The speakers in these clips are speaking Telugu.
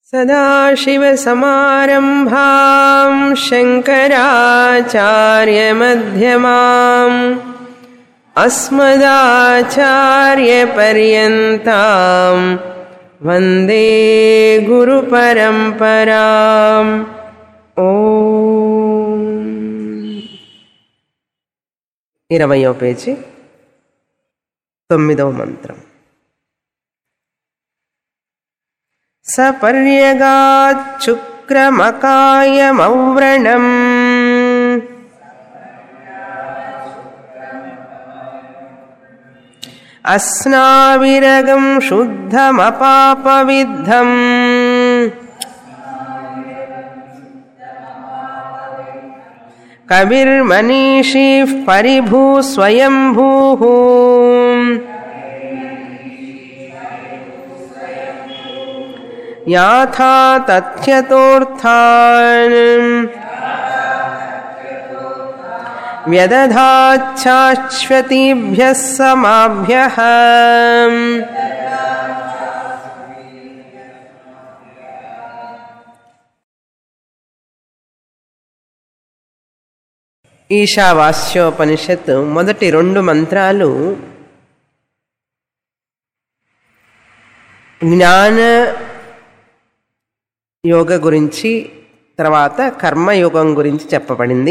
सदाशिवसमारम्भाम् शङ्कराचार्यमध्यमाम् अस्मदाचार्यपर्यन्ताम् वन्दे गुरुपरम्पराम् ఓ ఇరవయో పేజీ తొమ్మిదవ మంత్రం సపర్యగాచ్చుక్రమకాయమౌవ్రణం అస్నావిరగం శుద్ధమపాపవిద్ధం కవిర్మనీషీః పరిభూ స్వయంభూः యాథా తథ్యతోర్థాన్ వ్యదధాచ్ఛాశ్వతీభ్యः సమాభ్యः ఈశావాస్యోపనిషత్ మొదటి రెండు మంత్రాలు జ్ఞాన యోగ గురించి తర్వాత కర్మయోగం గురించి చెప్పబడింది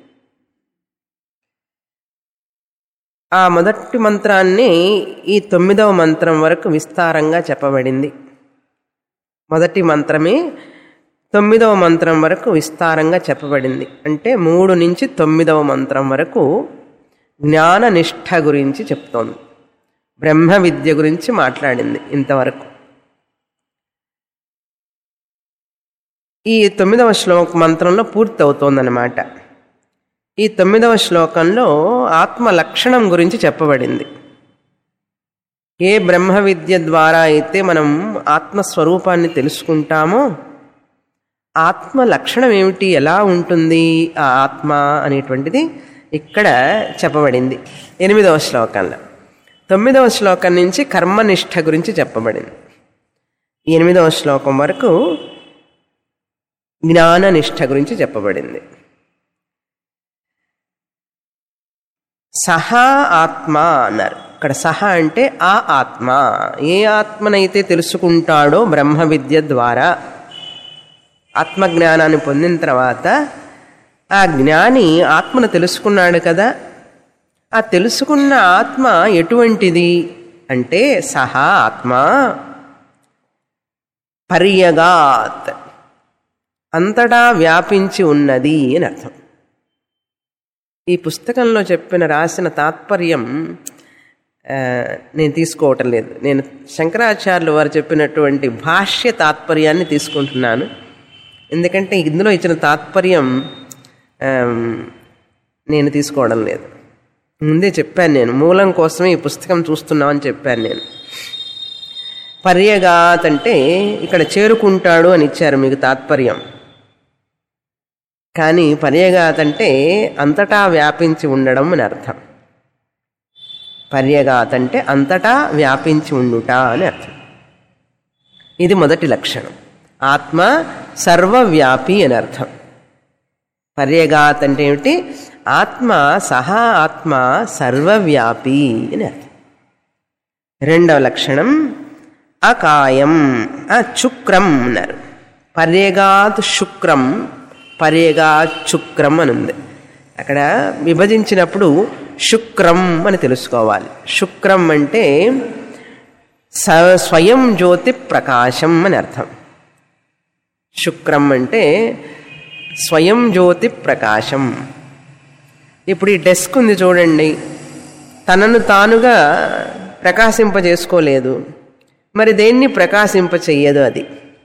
ఆ మొదటి మంత్రాన్ని ఈ తొమ్మిదవ మంత్రం వరకు విస్తారంగా చెప్పబడింది మొదటి మంత్రమే తొమ్మిదవ మంత్రం వరకు విస్తారంగా చెప్పబడింది అంటే మూడు నుంచి తొమ్మిదవ మంత్రం వరకు జ్ఞాన నిష్ఠ గురించి చెప్తోంది బ్రహ్మ విద్య గురించి మాట్లాడింది ఇంతవరకు ఈ తొమ్మిదవ శ్లోక మంత్రంలో పూర్తి అవుతోందన్నమాట ఈ తొమ్మిదవ శ్లోకంలో ఆత్మ లక్షణం గురించి చెప్పబడింది ఏ బ్రహ్మ విద్య ద్వారా అయితే మనం ఆత్మస్వరూపాన్ని తెలుసుకుంటామో ఆత్మ లక్షణం ఏమిటి ఎలా ఉంటుంది ఆ ఆత్మ అనేటువంటిది ఇక్కడ చెప్పబడింది ఎనిమిదవ శ్లోకంలో తొమ్మిదవ శ్లోకం నుంచి కర్మనిష్ట గురించి చెప్పబడింది ఎనిమిదవ శ్లోకం వరకు జ్ఞాననిష్ట గురించి చెప్పబడింది సహా ఆత్మ అన్నారు ఇక్కడ సహా అంటే ఆ ఆత్మ ఏ ఆత్మనైతే తెలుసుకుంటాడో బ్రహ్మ విద్య ద్వారా ఆత్మజ్ఞానాన్ని పొందిన తర్వాత ఆ జ్ఞాని ఆత్మను తెలుసుకున్నాడు కదా ఆ తెలుసుకున్న ఆత్మ ఎటువంటిది అంటే సహా ఆత్మ పర్యగాత్ అంతటా వ్యాపించి ఉన్నది అని అర్థం ఈ పుస్తకంలో చెప్పిన రాసిన తాత్పర్యం నేను తీసుకోవటం లేదు నేను శంకరాచార్యులు వారు చెప్పినటువంటి భాష్య తాత్పర్యాన్ని తీసుకుంటున్నాను ఎందుకంటే ఇందులో ఇచ్చిన తాత్పర్యం నేను తీసుకోవడం లేదు ముందే చెప్పాను నేను మూలం కోసమే ఈ పుస్తకం చూస్తున్నామని చెప్పాను నేను పర్యగాత్ అంటే ఇక్కడ చేరుకుంటాడు అని ఇచ్చారు మీకు తాత్పర్యం కానీ పర్యగాత్ అంటే అంతటా వ్యాపించి ఉండడం అని అర్థం పర్యగాత్ అంటే అంతటా వ్యాపించి ఉండుట అని అర్థం ఇది మొదటి లక్షణం ఆత్మ సర్వవ్యాపి అని అర్థం పర్యగాత్ అంటే ఏమిటి ఆత్మ సహా ఆత్మ సర్వవ్యాపి అని అర్థం రెండవ లక్షణం అకాయం అచుక్రం అన్నారు పర్యగాత్ శుక్రం పర్యగాత్ శుక్రం అని ఉంది అక్కడ విభజించినప్పుడు శుక్రం అని తెలుసుకోవాలి శుక్రం అంటే స స్వయం జ్యోతి ప్రకాశం అని అర్థం శుక్రం అంటే స్వయం జ్యోతి ప్రకాశం ఇప్పుడు ఈ డెస్క్ ఉంది చూడండి తనను తానుగా ప్రకాశింపజేసుకోలేదు మరి దేన్ని ప్రకాశింప చెయ్యదు అది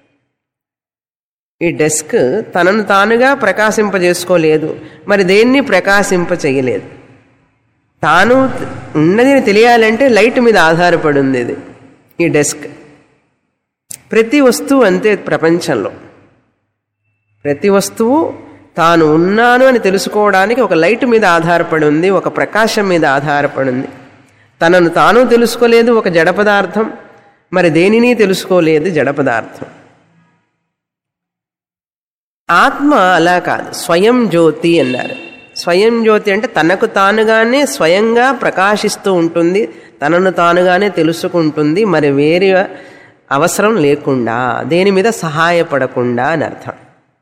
ఈ డెస్క్ తనను తానుగా ప్రకాశింపజేసుకోలేదు మరి దేన్ని ప్రకాశింప చెయ్యలేదు తాను ఉన్నది తెలియాలంటే లైట్ మీద ఆధారపడి ఉంది ఇది ఈ డెస్క్ ప్రతి వస్తువు అంతే ప్రపంచంలో ప్రతి వస్తువు తాను ఉన్నాను అని తెలుసుకోవడానికి ఒక లైట్ మీద ఆధారపడి ఉంది ఒక ప్రకాశం మీద ఆధారపడి ఉంది తనను తాను తెలుసుకోలేదు ఒక జడ పదార్థం మరి దేనిని తెలుసుకోలేదు జడ పదార్థం ఆత్మ అలా కాదు స్వయం జ్యోతి అన్నారు స్వయం జ్యోతి అంటే తనకు తానుగానే స్వయంగా ప్రకాశిస్తూ ఉంటుంది తనను తానుగానే తెలుసుకుంటుంది మరి వేరే అవసరం లేకుండా దేని మీద సహాయపడకుండా అని అర్థం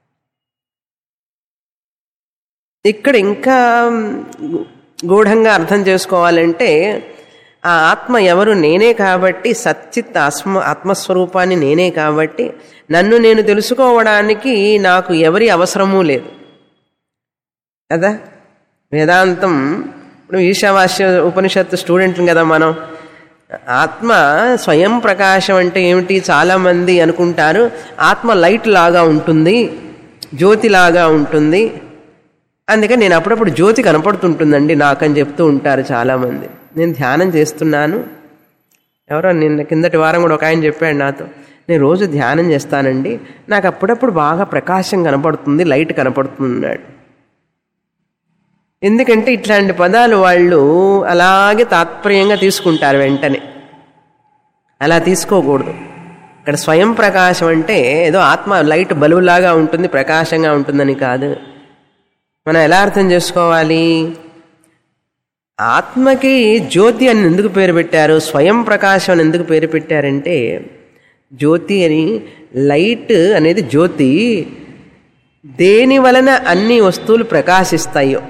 ఇక్కడ ఇంకా గూఢంగా అర్థం చేసుకోవాలంటే ఆ ఆత్మ ఎవరు నేనే కాబట్టి సచ్చిత్ ఆత్మ ఆత్మస్వరూపాన్ని నేనే కాబట్టి నన్ను నేను తెలుసుకోవడానికి నాకు ఎవరి అవసరమూ లేదు కదా వేదాంతం ఇప్పుడు ఈశావాస్య ఉపనిషత్తు స్టూడెంట్ కదా మనం ఆత్మ స్వయం ప్రకాశం అంటే ఏమిటి చాలామంది అనుకుంటారు ఆత్మ లైట్ లాగా ఉంటుంది జ్యోతి లాగా ఉంటుంది అందుకని నేను అప్పుడప్పుడు జ్యోతి కనపడుతుంటుందండి నాకని చెప్తూ ఉంటారు చాలామంది నేను ధ్యానం చేస్తున్నాను ఎవరో నిన్న కిందటి వారం కూడా ఒక ఆయన చెప్పాడు నాతో నేను రోజు ధ్యానం చేస్తానండి నాకు అప్పుడప్పుడు బాగా ప్రకాశం కనపడుతుంది లైట్ కనపడుతున్నాడు ఎందుకంటే ఇట్లాంటి పదాలు వాళ్ళు అలాగే తాత్పర్యంగా తీసుకుంటారు వెంటనే అలా తీసుకోకూడదు ఇక్కడ స్వయం ప్రకాశం అంటే ఏదో ఆత్మ లైట్ బలువులాగా ఉంటుంది ప్రకాశంగా ఉంటుందని కాదు మనం ఎలా అర్థం చేసుకోవాలి ఆత్మకి జ్యోతి అని ఎందుకు పేరు పెట్టారు స్వయం ప్రకాశం అని ఎందుకు పేరు పెట్టారంటే జ్యోతి అని లైట్ అనేది జ్యోతి దేని వలన అన్ని వస్తువులు ప్రకాశిస్తాయో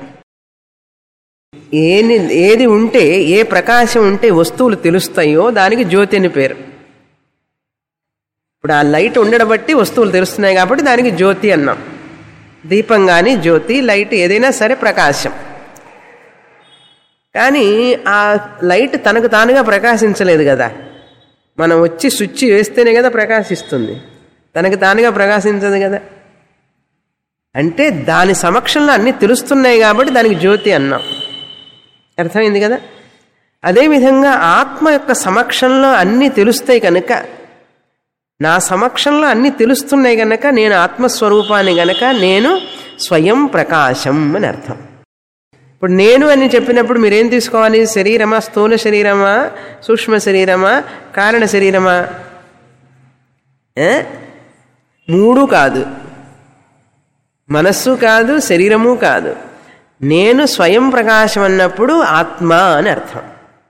ఏని ఏది ఉంటే ఏ ప్రకాశం ఉంటే వస్తువులు తెలుస్తాయో దానికి జ్యోతి అని పేరు ఇప్పుడు ఆ లైట్ ఉండడం బట్టి వస్తువులు తెలుస్తున్నాయి కాబట్టి దానికి జ్యోతి అన్నాం దీపం కానీ జ్యోతి లైట్ ఏదైనా సరే ప్రకాశం కానీ ఆ లైట్ తనకు తానుగా ప్రకాశించలేదు కదా మనం వచ్చి స్విచ్ వేస్తేనే కదా ప్రకాశిస్తుంది తనకు తానుగా ప్రకాశించదు కదా అంటే దాని సమక్షంలో అన్నీ తెలుస్తున్నాయి కాబట్టి దానికి జ్యోతి అన్నాం అర్థమైంది కదా అదేవిధంగా ఆత్మ యొక్క సమక్షంలో అన్నీ తెలుస్తాయి కనుక నా సమక్షంలో అన్నీ తెలుస్తున్నాయి గనక నేను ఆత్మస్వరూపాన్ని గనక నేను స్వయం ప్రకాశం అని అర్థం ఇప్పుడు నేను అని చెప్పినప్పుడు మీరేం తీసుకోవాలి శరీరమా స్థూల శరీరమా సూక్ష్మ శరీరమా కారణ శరీరమా ఏ? మూడు కాదు మనస్సు కాదు శరీరము కాదు నేను స్వయం ప్రకాశం అన్నప్పుడు ఆత్మ అని అర్థం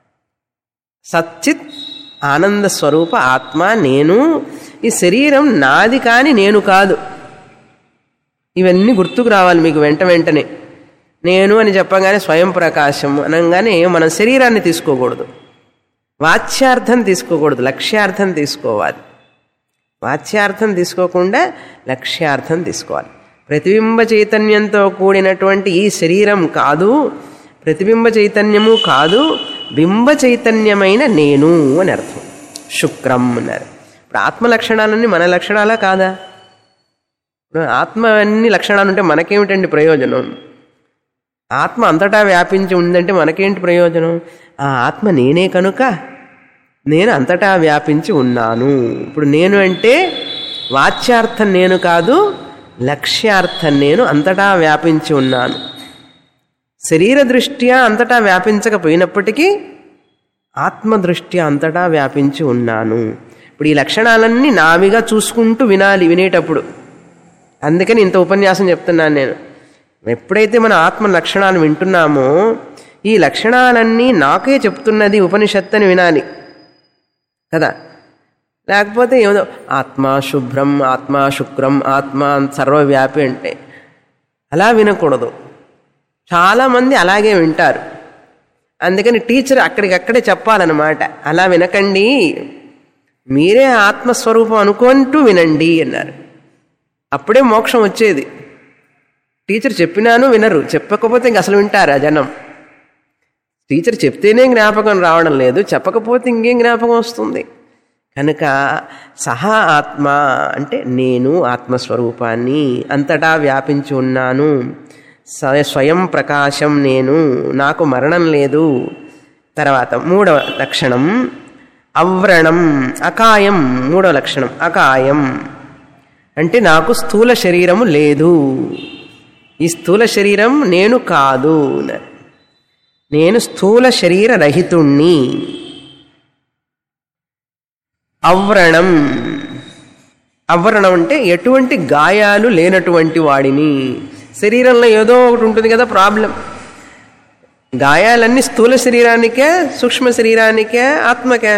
సచ్చిత్ ఆనంద స్వరూప ఆత్మ నేను ఈ శరీరం నాది కాని నేను కాదు ఇవన్నీ గుర్తుకు రావాలి మీకు వెంట వెంటనే నేను అని చెప్పగానే స్వయం ప్రకాశం అనగానే మనం శరీరాన్ని తీసుకోకూడదు వాచ్యార్థం తీసుకోకూడదు లక్ష్యార్థం తీసుకోవాలి వాచ్యార్థం తీసుకోకుండా లక్ష్యార్థం తీసుకోవాలి ప్రతిబింబ చైతన్యంతో కూడినటువంటి ఈ శరీరం కాదు ప్రతిబింబ చైతన్యము కాదు బింబ చైతన్యమైన నేను అని అర్థం శుక్రం అన్నారు ఇప్పుడు ఆత్మ లక్షణాలన్నీ మన లక్షణాలా కాదా ఇప్పుడు ఆత్మ అన్ని లక్షణాలు ఉంటే మనకేమిటండి ప్రయోజనం ఆత్మ అంతటా వ్యాపించి ఉందంటే మనకేంటి ప్రయోజనం ఆ ఆత్మ నేనే కనుక నేను అంతటా వ్యాపించి ఉన్నాను ఇప్పుడు నేను అంటే వాచ్యార్థం నేను కాదు లక్ష్యార్థం నేను అంతటా వ్యాపించి ఉన్నాను శరీర దృష్ట్యా అంతటా వ్యాపించకపోయినప్పటికీ ఆత్మదృష్ట్యా అంతటా వ్యాపించి ఉన్నాను ఇప్పుడు ఈ లక్షణాలన్నీ నావిగా చూసుకుంటూ వినాలి వినేటప్పుడు అందుకని ఇంత ఉపన్యాసం చెప్తున్నాను నేను ఎప్పుడైతే మన ఆత్మ లక్షణాలు వింటున్నామో ఈ లక్షణాలన్నీ నాకే చెప్తున్నది ఉపనిషత్తు అని వినాలి కదా లేకపోతే ఏదో ఆత్మ శుభ్రం ఆత్మ శుక్రం ఆత్మ సర్వవ్యాపి అంటే అలా వినకూడదు చాలామంది అలాగే వింటారు అందుకని టీచర్ అక్కడికక్కడే చెప్పాలన్నమాట అలా వినకండి మీరే ఆత్మస్వరూపం అనుకుంటూ వినండి అన్నారు అప్పుడే మోక్షం వచ్చేది టీచర్ చెప్పినాను వినరు చెప్పకపోతే ఇంక అసలు వింటారా జనం టీచర్ చెప్తేనే జ్ఞాపకం రావడం లేదు చెప్పకపోతే ఇంకేం జ్ఞాపకం వస్తుంది కనుక సహా ఆత్మ అంటే నేను ఆత్మస్వరూపాన్ని అంతటా వ్యాపించి ఉన్నాను స్వ- స్వయం ప్రకాశం నేను నాకు మరణం లేదు తర్వాత మూడవ లక్షణం అవ్రణం అకాయం మూడవ లక్షణం అకాయం అంటే నాకు స్థూల శరీరము లేదు ఈ స్థూల శరీరం నేను కాదు అన్నారు. నేను స్థూల శరీర రహితుణ్ణి అవ్రణం అవ్వరణం అంటే ఎటువంటి గాయాలు లేనటువంటి వాడిని శరీరంలో ఏదో ఒకటి ఉంటుంది కదా ప్రాబ్లం గాయాలన్నీ స్థూల శరీరానికే సూక్ష్మ శరీరానికే ఆత్మకే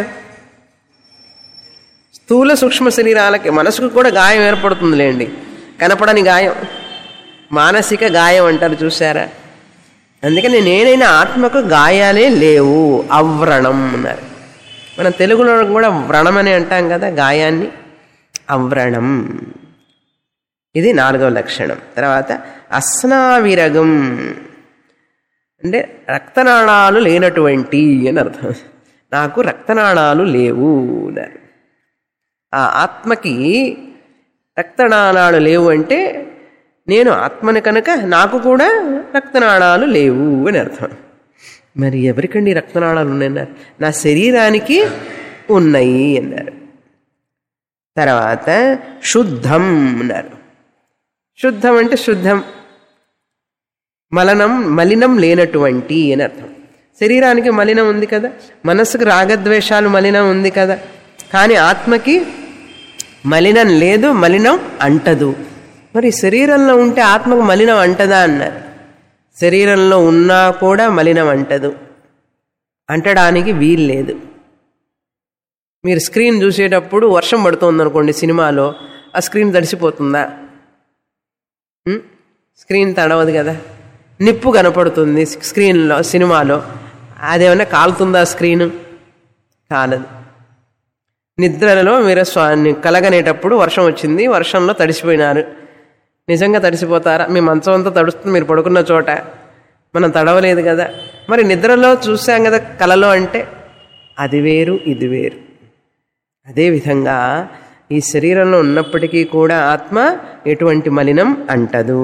స్థూల సూక్ష్మ శరీరాలకి మనసుకు కూడా గాయం ఏర్పడుతుందిలేండి కనపడని గాయం మానసిక గాయం అంటారు చూసారా అందుకని నేనైనా ఆత్మకు గాయాలే లేవు అవ్రణం అన్నారు మనం తెలుగులో కూడా వ్రణం అని అంటాం కదా గాయాన్ని అవ్రణం ఇది నాలుగవ లక్షణం తర్వాత అస్నావిరగం అంటే రక్తనాళాలు లేనటువంటి అని అర్థం నాకు రక్తనాళాలు లేవు అన్నారు ఆ ఆత్మకి రక్తనాళాలు లేవు అంటే నేను ఆత్మని కనుక నాకు కూడా రక్తనాళాలు లేవు అని అర్థం మరి ఎవరికండి రక్తనాళాలు ఉన్నాయన్నారు నా శరీరానికి ఉన్నాయి అన్నారు తర్వాత శుద్ధం అన్నారు శుద్ధం అంటే శుద్ధం మలనం మలినం లేనటువంటి అని అర్థం శరీరానికి మలినం ఉంది కదా మనస్సుకు రాగద్వేషాలు మలినం ఉంది కదా కానీ ఆత్మకి మలినం లేదు మలినం అంటదు మరి శరీరంలో ఉంటే ఆత్మకు మలినం అంటదా అన్నారు శరీరంలో ఉన్నా కూడా మలినం అంటదు అంటడానికి వీలు లేదు మీరు స్క్రీన్ చూసేటప్పుడు వర్షం పడుతుంది అనుకోండి సినిమాలో ఆ స్క్రీన్ తడిసిపోతుందా ఉం? స్క్రీన్ తడవదు కదా నిప్పు కనపడుతుంది స్క్రీన్లో సినిమాలో అదేమన్నా కాలుతుందా స్క్రీన్ కాలదు నిద్రలో మీరు స్వాన్ని కలగనేటప్పుడు వర్షం వచ్చింది వర్షంలో తడిసిపోయినారు నిజంగా తడిసిపోతారా మీ మంచం అంతా తడుస్తుంది మీరు పడుకున్న చోట మనం తడవలేదు కదా మరి నిద్రలో చూసాం కదా కలలో అంటే అది వేరు ఇది వేరు అదేవిధంగా ఈ శరీరంలో ఉన్నప్పటికీ కూడా ఆత్మ ఎటువంటి మలినం అంటదు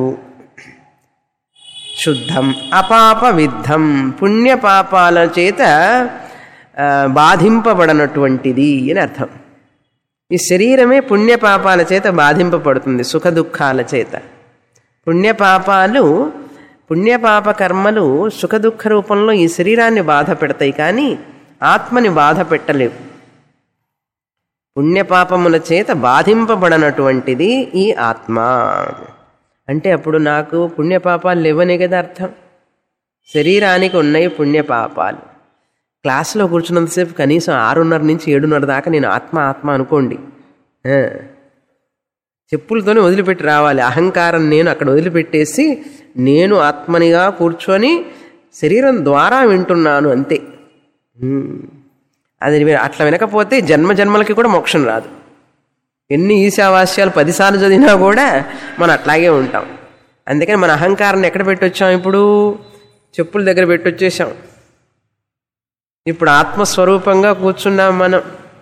శుద్ధం అపాప విద్ధం పుణ్యపాపాల చేత ఆ, బాధింపబడనటువంటిది అని అర్థం ఈ శరీరమే పుణ్యపాపాల చేత బాధింపబడుతుంది సుఖ దుఃఖాల చేత పుణ్యపాపాలు పుణ్యపాప కర్మలు సుఖ దుఃఖ రూపంలో ఈ శరీరాన్ని బాధ పెడతాయి కానీ ఆత్మని బాధ పెట్టలేవు పుణ్యపాపముల చేత బాధింపబడనటువంటిది ఈ ఆత్మ అంటే అప్పుడు నాకు పుణ్యపాపాలు లేవనే కదా అర్థం శరీరానికి ఉన్నాయి పుణ్యపాపాలు క్లాసులో కూర్చున్నంతసేపు కనీసం ఆరున్నర నుంచి ఏడున్నర దాకా నేను ఆత్మ ఆత్మ అనుకోండి ఆ. చెప్పులతోనే వదిలిపెట్టి రావాలి అహంకారం నేను అక్కడ వదిలిపెట్టేసి నేను ఆత్మనిగా కూర్చొని శరీరం ద్వారా వింటున్నాను అంతే ఉమ్. అది వి- అట్లా వినకపోతే జన్మ జన్మలకి కూడా మోక్షం రాదు ఎన్ని ఈశావాస్యాలు పదిసార్లు చదివినా కూడా మనం అట్లాగే ఉంటాం అందుకని మన అహంకారాన్ని ఎక్కడ పెట్టొచ్చాం ఇప్పుడు చెప్పుల దగ్గర పెట్టొచ్చేసాం ఇప్పుడు ఆత్మస్వరూపంగా కూర్చున్నాం మనం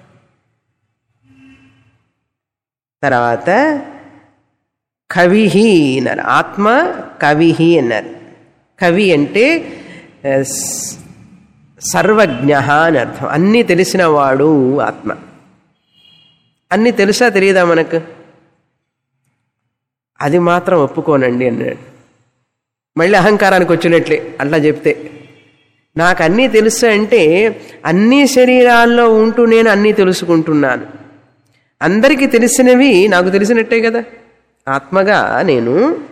తర్వాత కవిహి అన్నారు ఆత్మ కవిహి అన్నారు కవి అంటే ఆ, స్- సర్వజ్ఞ అని అర్థం అన్నీ తెలిసినవాడు ఆత్మ అన్నీ తెలుసా తెలియదా మనకు అది మాత్రం ఒప్పుకోనండి అన్నాడు మళ్ళీ అహంకారానికి వచ్చినట్లే అట్లా చెప్తే నాకు అన్నీ తెలుసు అంటే అన్ని శరీరాల్లో ఉంటూ నేను అన్నీ తెలుసుకుంటున్నాను అందరికీ తెలిసినవి నాకు తెలిసినట్టే కదా ఆత్మగా నేను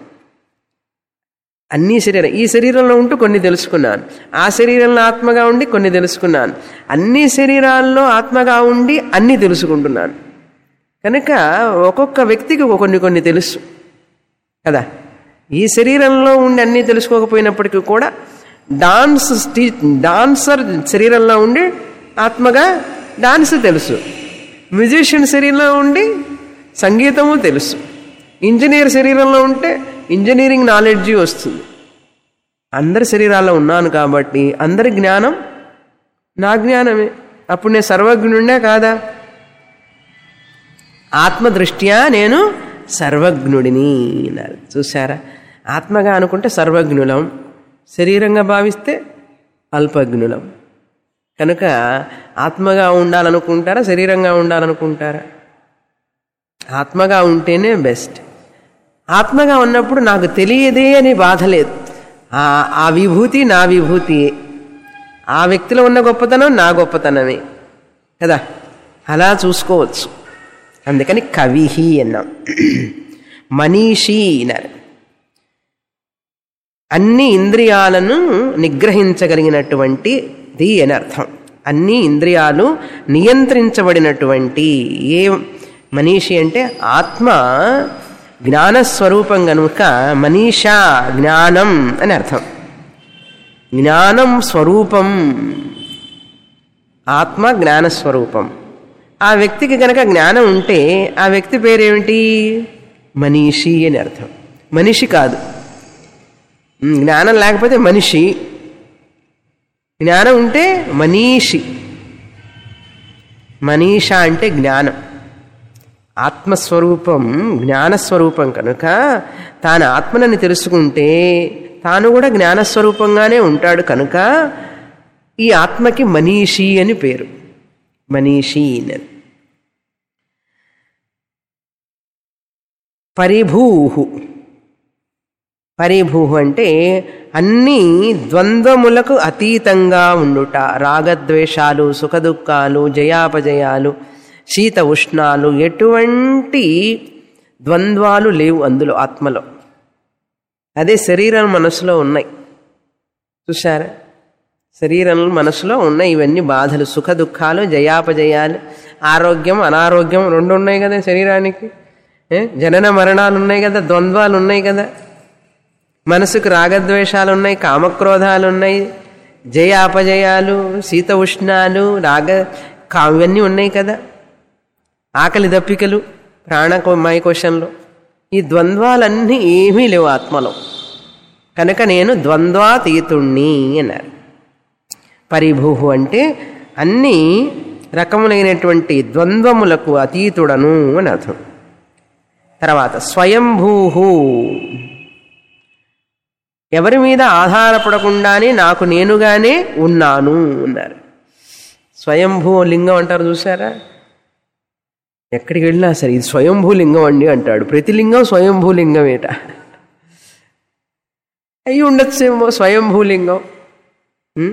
అన్ని శరీరం ఈ శరీరంలో ఉంటూ కొన్ని తెలుసుకున్నాను ఆ శరీరంలో ఆత్మగా ఉండి కొన్ని తెలుసుకున్నాను అన్ని శరీరాల్లో ఆత్మగా ఉండి అన్నీ తెలుసుకుంటున్నాను కనుక ఒక్కొక్క వ్యక్తికి కొన్ని కొన్ని తెలుసు కదా ఈ శరీరంలో ఉండి అన్నీ తెలుసుకోకపోయినప్పటికీ కూడా డాన్స్ స్టీ డాన్సర్ శరీరంలో ఉండి ఆత్మగా డాన్స్ తెలుసు మ్యూజిషియన్ శరీరంలో ఉండి సంగీతము తెలుసు ఇంజనీర్ శరీరంలో ఉంటే ఇంజనీరింగ్ నాలెడ్జి వస్తుంది అందరి శరీరాల్లో ఉన్నాను కాబట్టి అందరి జ్ఞానం నా జ్ఞానమే అప్పుడు నేను సర్వజ్ఞుండే కాదా ఆత్మదృష్ట్యా నేను సర్వజ్ఞుడిని అన్నారు చూసారా ఆత్మగా అనుకుంటే సర్వజ్ఞులం శరీరంగా భావిస్తే అల్పజ్ఞులం కనుక ఆత్మగా ఉండాలనుకుంటారా శరీరంగా ఉండాలనుకుంటారా ఆత్మగా ఉంటేనే బెస్ట్ ఆత్మగా ఉన్నప్పుడు నాకు తెలియదే అని బాధ లేదు ఆ ఆ విభూతి నా విభూతియే ఆ వ్యక్తిలో ఉన్న గొప్పతనం నా గొప్పతనమే కదా అలా చూసుకోవచ్చు అందుకని కవిహి అన్నాం మనీషి అన్నారు అన్ని ఇంద్రియాలను నిగ్రహించగలిగినటువంటిది అని అర్థం అన్ని ఇంద్రియాలు నియంత్రించబడినటువంటి ఏ మనీషి అంటే ఆత్మ జ్ఞానస్వరూపం కనుక మనీషా జ్ఞానం అని అర్థం జ్ఞానం స్వరూపం ఆత్మ జ్ఞానస్వరూపం ఆ వ్యక్తికి కనుక జ్ఞానం ఉంటే ఆ వ్యక్తి పేరేమిటి మనీషి అని అర్థం మనిషి కాదు ఉమ్, జ్ఞానం లేకపోతే మనిషి జ్ఞానం ఉంటే మనీషి మనీష అంటే జ్ఞానం ఆత్మస్వరూపం జ్ఞానస్వరూపం కనుక తాను ఆత్మనని తెలుసుకుంటే తాను కూడా జ్ఞానస్వరూపంగానే ఉంటాడు కనుక ఈ ఆత్మకి మనీషి అని పేరు మనీషి అని పరిభూహు పరిభూహు అంటే అన్ని ద్వంద్వములకు అతీతంగా ఉండుట రాగద్వేషాలు సుఖదుఖాలు జయాపజయాలు శీత ఉష్ణాలు ఎటువంటి ద్వంద్వాలు లేవు అందులో ఆత్మలో అదే శరీరం మనసులో ఉన్నాయి చూసారా శరీరంలో మనసులో ఉన్నాయి ఇవన్నీ బాధలు సుఖ దుఃఖాలు జయాపజయాలు ఆరోగ్యం అనారోగ్యం రెండు ఉన్నాయి కదా శరీరానికి ఏ? జనన మరణాలు ఉన్నాయి కదా ద్వంద్వాలు ఉన్నాయి కదా మనసుకు రాగద్వేషాలు ఉన్నాయి కామక్రోధాలు ఉన్నాయి జయ అపజయాలు శీత ఉష్ణాలు రాగ కా ఇవన్నీ ఉన్నాయి కదా ఆకలి దప్పికలు ప్రాణమయ కోశంలో ఈ ద్వంద్వాలన్నీ ఏమీ లేవు ఆత్మలో కనుక నేను ద్వంద్వాతీతుణ్ణి అన్నారు పరిభూహు అంటే అన్ని రకములైనటువంటి ద్వంద్వములకు అతీతుడను అని అర్థం తర్వాత స్వయంభూహు ఎవరి మీద ఆధారపడకుండానే నాకు నేనుగానే ఉన్నాను అన్నారు స్వయంభూ లింగం అంటారు చూసారా ఎక్కడికి వెళ్ళినా సరే ఇది స్వయంభూ లింగం అండి అంటాడు ప్రతి లింగం స్వయంభూ లింగమేట అయి ఉండొచ్చేమో స్వయంభూ లింగం ఉం?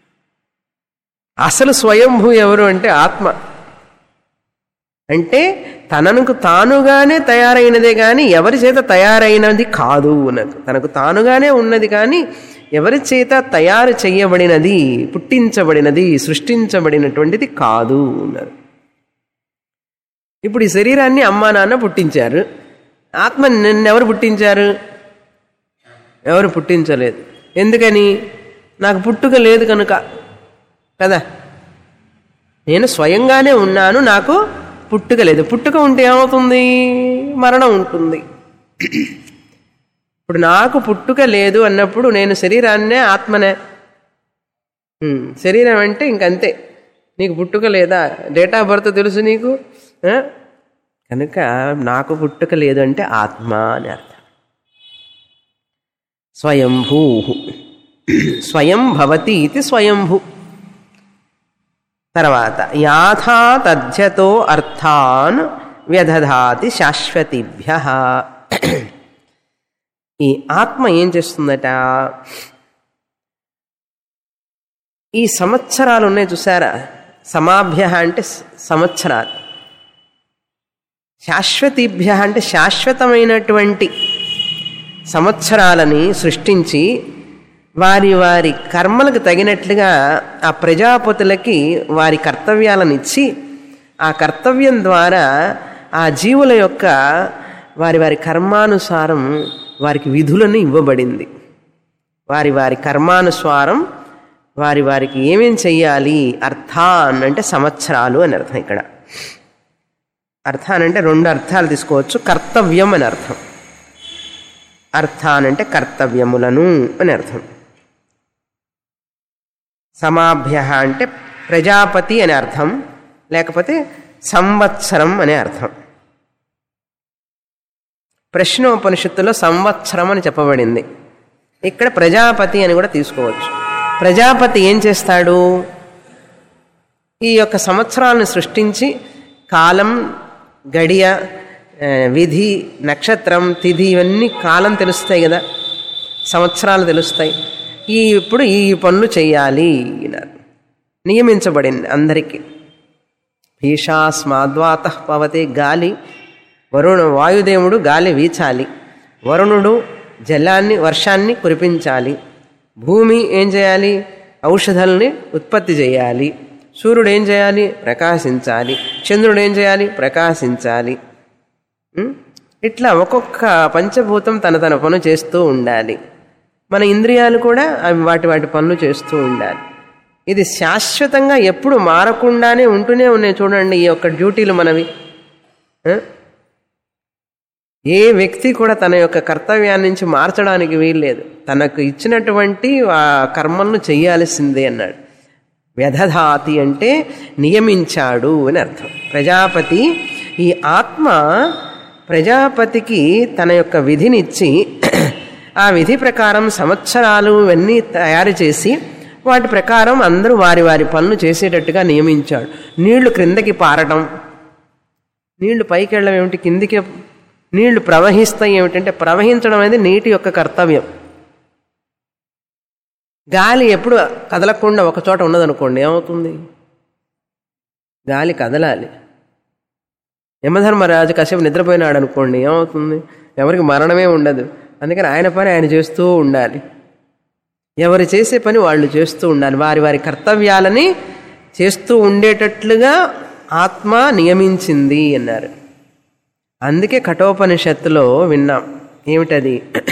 అసలు స్వయంభూ ఎవరు అంటే ఆత్మ అంటే తనకు తానుగానే తయారైనదే కానీ ఎవరి చేత తయారైనది కాదు నాకు తనకు తానుగానే ఉన్నది కానీ ఎవరి చేత తయారు చేయబడినది పుట్టించబడినది సృష్టించబడినటువంటిది కాదు అన్నారు ఇప్పుడు ఈ శరీరాన్ని అమ్మా నాన్న పుట్టించారు ఆత్మ నిన్నెవరు పుట్టించారు ఎవరు పుట్టించలేదు ఎందుకని నాకు పుట్టుక లేదు కనుక కదా నేను స్వయంగానే ఉన్నాను నాకు పుట్టుక లేదు పుట్టుక ఉంటే ఏమవుతుంది మరణం ఉంటుంది ఇప్పుడు నాకు పుట్టుక లేదు అన్నప్పుడు నేను శరీరాన్నే ఆత్మనే ఉమ్, శరీరం అంటే ఇంకంతే నీకు పుట్టుక లేదా డేట్ ఆఫ్ బర్త్ తెలుసు నీకు ఆ? కనుక నాకు పుట్టుక లేదు అంటే ఆత్మ అని అర్థం స్వయంభూ స్వయం భవతి ఇది స్వయంభూ తర్వాత యాథా తథ్యతో అర్థాన్ వ్యదధాతి శాశ్వతిభ్య ఈ ఆత్మ ఏం చేస్తుందట ఈ సంవత్సరాలు ఉన్నాయి చూసారా సమాభ్య అంటే స- సంవత్సరాలు శాశ్వతిభ్య అంటే శాశ్వతమైనటువంటి సంవత్సరాలని సృష్టించి వారి వారి కర్మలకు తగినట్లుగా ఆ ప్రజాపతులకి వారి కర్తవ్యాలను ఇచ్చి ఆ కర్తవ్యం ద్వారా ఆ జీవుల యొక్క వారి వారి కర్మానుసారం వారికి విధులను ఇవ్వబడింది వారి వారి కర్మానుసారం వారి వారికి ఏమేం చెయ్యాలి అర్థాన్ అంటే సంవత్సరాలు అని అర్థం ఇక్కడ అర్థాన్ అంటే రెండు అర్థాలు తీసుకోవచ్చు కర్తవ్యం అని అర్థం అర్థాన్ అంటే కర్తవ్యములను అని అర్థం సమాభ్య అంటే ప్రజాపతి అనే అర్థం లేకపోతే సంవత్సరం అనే అర్థం ప్రశ్నోపనిషత్తులో సంవత్సరం అని చెప్పబడింది ఇక్కడ ప్రజాపతి అని కూడా తీసుకోవచ్చు ప్రజాపతి ఏం చేస్తాడు ఈ యొక్క సంవత్సరాలను సృష్టించి కాలం గడియ ఆ, విధి నక్షత్రం తిథి ఇవన్నీ కాలం తెలుస్తాయి కదా సంవత్సరాలు తెలుస్తాయి ఈ ఇప్పుడు ఈ పనులు చేయాలి అన్నారు నియమించబడింది అందరికీ భీషాస్మాద్వాత పవతే గాలి వరుణ వాయుదేవుడు గాలి వీచాలి వరుణుడు జలాన్ని వర్షాన్ని కురిపించాలి భూమి ఏం చేయాలి ఔషధాలని ఉత్పత్తి చేయాలి సూర్యుడు ఏం చేయాలి ప్రకాశించాలి చంద్రుడు ఏం చేయాలి ప్రకాశించాలి ఉం? ఇట్లా ఒక్కొక్క పంచభూతం తన తన పను చేస్తూ ఉండాలి మన ఇంద్రియాలు కూడా అవి వాటి వాటి పనులు చేస్తూ ఉండాలి ఇది శాశ్వతంగా ఎప్పుడు మారకుండానే ఉంటూనే ఉన్నాయి చూడండి ఈ యొక్క డ్యూటీలు మనవి ఆ? ఏ వ్యక్తి కూడా తన యొక్క కర్తవ్యాన్ని నుంచి మార్చడానికి వీల్లేదు తనకు ఇచ్చినటువంటి ఆ కర్మలను చెయ్యాల్సిందే అన్నాడు వ్యధధాతి అంటే నియమించాడు అని అర్థం ప్రజాపతి ఈ ఆత్మ ప్రజాపతికి తన యొక్క విధినిచ్చి ఆ విధి ప్రకారం సంవత్సరాలు ఇవన్నీ తయారు చేసి వాటి ప్రకారం అందరూ వారి వారి పనులు చేసేటట్టుగా నియమించాడు నీళ్లు క్రిందకి పారడం నీళ్లు పైకి వెళ్ళడం ఏమిటి కిందికి నీళ్లు ప్రవహిస్తాయి ఏమిటంటే ప్రవహించడం అనేది నీటి యొక్క కర్తవ్యం గాలి ఎప్పుడు కదలకుండా ఒక చోట ఉన్నదనుకోండి ఏమవుతుంది గాలి కదలాలి యమధర్మరాజు కాసేపు నిద్రపోయినాడు అనుకోండి ఏమవుతుంది ఎవరికి మరణమే ఉండదు అందుకని ఆయన పని ఆయన చేస్తూ ఉండాలి ఎవరు చేసే పని వాళ్ళు చేస్తూ ఉండాలి వారి వారి కర్తవ్యాలని చేస్తూ ఉండేటట్లుగా ఆత్మ నియమించింది అన్నారు అందుకే కఠోపనిషత్తులో విన్నాం ఏమిటది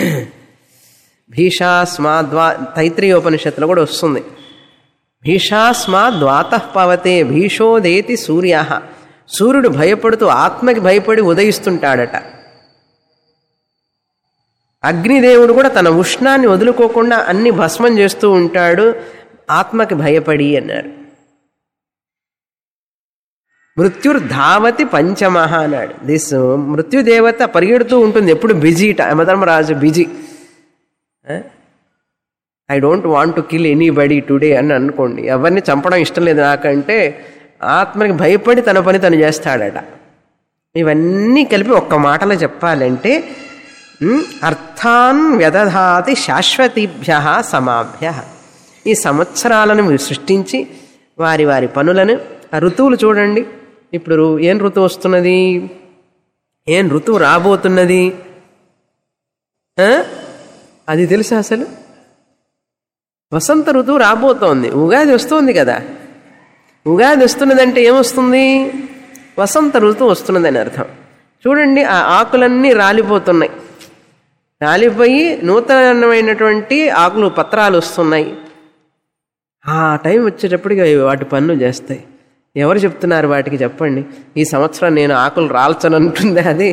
భీషాస్మాద్వా తైత్రీయోపనిషత్తులో కూడా వస్తుంది భీషాస్మాద్వాత పవతే భీషోదేతి సూర్య సూర్యుడు భయపడుతూ ఆత్మకి భయపడి ఉదయిస్తుంటాడట అగ్నిదేవుడు కూడా తన ఉష్ణాన్ని వదులుకోకుండా అన్ని భస్మం చేస్తూ ఉంటాడు ఆత్మకి భయపడి అన్నారు మృత్యుర్ధావతి పంచమహ అన్నాడు దిస్ మృత్యుదేవత పరిగెడుతూ ఉంటుంది ఎప్పుడు బిజీట Yamadharmaraju busy I don't want to kill anybody today అని అనుకోండి ఎవరిని చంపడం ఇష్టం లేదు నాకంటే ఆత్మకి భయపడి తన పని తను చేస్తాడట ఇవన్నీ కలిపి ఒక్క మాటలో చెప్పాలంటే ఉమ్, అర్థాన్ వ్యదధాతి శాశ్వతీభ్య సమాభ్య ఈ సంవత్సరాలను సృష్టించి వారి వారి పనులను ఆ ఋతువులు చూడండి ఇప్పుడు రు- ఏం ఋతువు వస్తున్నది ఏం ఋతువు రాబోతున్నది ఆ? అది తెలుసా అసలు వసంత ఋతువు రాబోతోంది ఉగాది వస్తుంది కదా ఉగాది వస్తున్నదంటే ఏమొస్తుంది వసంత ఋతువు వస్తున్నదని అర్థం చూడండి ఆ ఆకులన్నీ రాలిపోతున్నాయి రాలిపోయి నూతనమైనటువంటి ఆకులు పత్రాలు వస్తున్నాయి ఆ టైం వచ్చేటప్పటికి అవి వాటి పనులు చేస్తాయి ఎవరు చెప్తున్నారు వాటికి చెప్పండి ఈ సంవత్సరం నేను ఆకులు రాల్చనంటుందే అది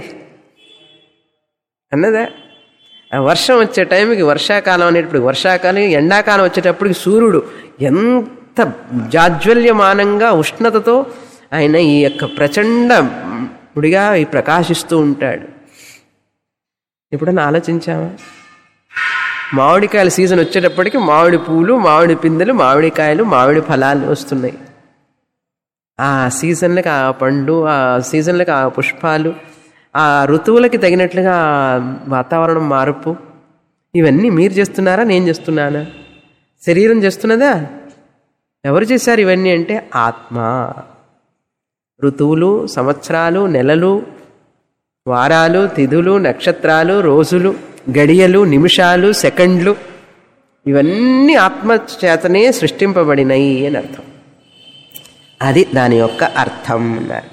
అన్నదా ఆ వర్షం వచ్చే టైంకి వర్షాకాలం అనేటప్పుడు వర్షాకాలం ఎండాకాలం వచ్చేటప్పటికి సూర్యుడు ఎంత జాజ్వల్యమానంగా ఉష్ణతతో ఆయన ఈ యొక్క ప్రచండ ముడిగా ఈ ప్రకాశిస్తూ ఉంటాడు ఎప్పుడన్నా ఆలోచించామా మామిడికాయల సీజన్ వచ్చేటప్పటికి మామిడి పూలు మామిడి పిందెలు మామిడికాయలు మామిడి ఫలాలు వస్తున్నాయి ఆ సీజన్లకు ఆ పండు ఆ సీజన్లకు ఆ పుష్పాలు ఆ ఋతువులకి తగినట్లుగా వాతావరణం మార్పు ఇవన్నీ మీరు చేస్తున్నారా నేను చేస్తున్నానా శరీరం చేస్తున్నదా ఎవరు చేశారు ఇవన్నీ అంటే ఆత్మ ఋతువులు సంవత్సరాలు నెలలు వారాలు తిథులు నక్షత్రాలు రోజులు గడియలు నిమిషాలు సెకండ్లు ఇవన్నీ ఆత్మ చేతనే సృష్టింపబడినయి అని అర్థం అది దాని యొక్క అర్థం అన్నారు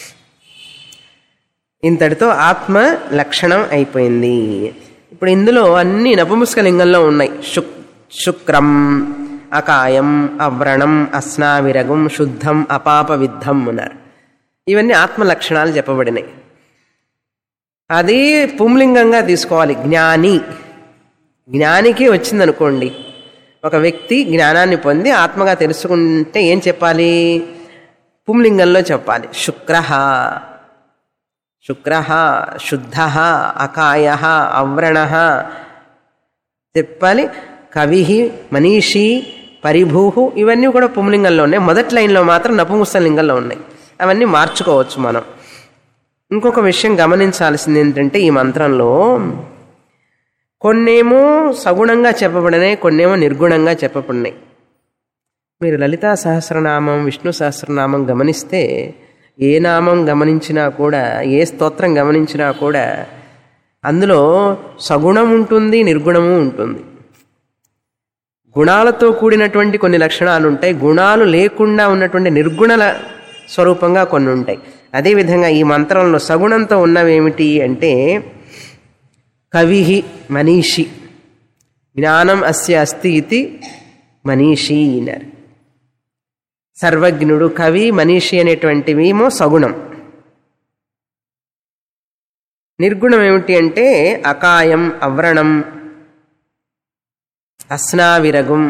ఇంతటితో ఆత్మ లక్షణం అయిపోయింది ఇప్పుడు ఇందులో అన్ని నపుంసకలింగంలో ఉన్నాయి శుక్ శుక్రం అకాయం అవ్రణం అస్నావిరగం శుద్ధం అపాప విద్ధం అన్నారు ఇవన్నీ ఆత్మ లక్షణాలు చెప్పబడినాయి అది పుంలింగంగా తీసుకోవాలి జ్ఞాని జ్ఞానికి వచ్చిందనుకోండి ఒక వ్యక్తి జ్ఞానాన్ని పొంది ఆత్మగా తెలుసుకుంటే ఏం చెప్పాలి పుంలింగంలో చెప్పాలి శుక్ర శుక్ర శుద్ధ అకాయ అవ్రణ చెప్పాలి కవి మనీషి పరిభూ ఇవన్నీ కూడా పుంలింగంలో ఉన్నాయి మొదటి లైన్లో మాత్రం నపుంసలింగంలో ఉన్నాయి అవన్నీ మార్చుకోవచ్చు మనం ఇంకొక విషయం గమనించాల్సింది ఏంటంటే ఈ మంత్రంలో కొన్నేమో సగుణంగా చెప్పబడినాయి కొన్నేమో నిర్గుణంగా చెప్పబడినాయి మీరు లలితా సహస్రనామం విష్ణు సహస్రనామం గమనిస్తే ఏ నామం గమనించినా కూడా ఏ స్తోత్రం గమనించినా కూడా అందులో సగుణం ఉంటుంది నిర్గుణము ఉంటుంది గుణాలతో కూడినటువంటి కొన్ని లక్షణాలు ఉంటాయి గుణాలు లేకుండా ఉన్నటువంటి నిర్గుణ ల- స్వరూపంగా కొన్ని ఉంటాయి అదేవిధంగా ఈ మంత్రంలో సగుణంతో ఉన్నవేమిటి అంటే కవి మనీషి జ్ఞానం అస్య అస్తి ఇది మనీషి అన్నారు సర్వజ్ఞుడు కవి మనీషి అనేటువంటివేమో సగుణం నిర్గుణం ఏమిటి అంటే అకాయం అవ్రణం అస్నావిరగం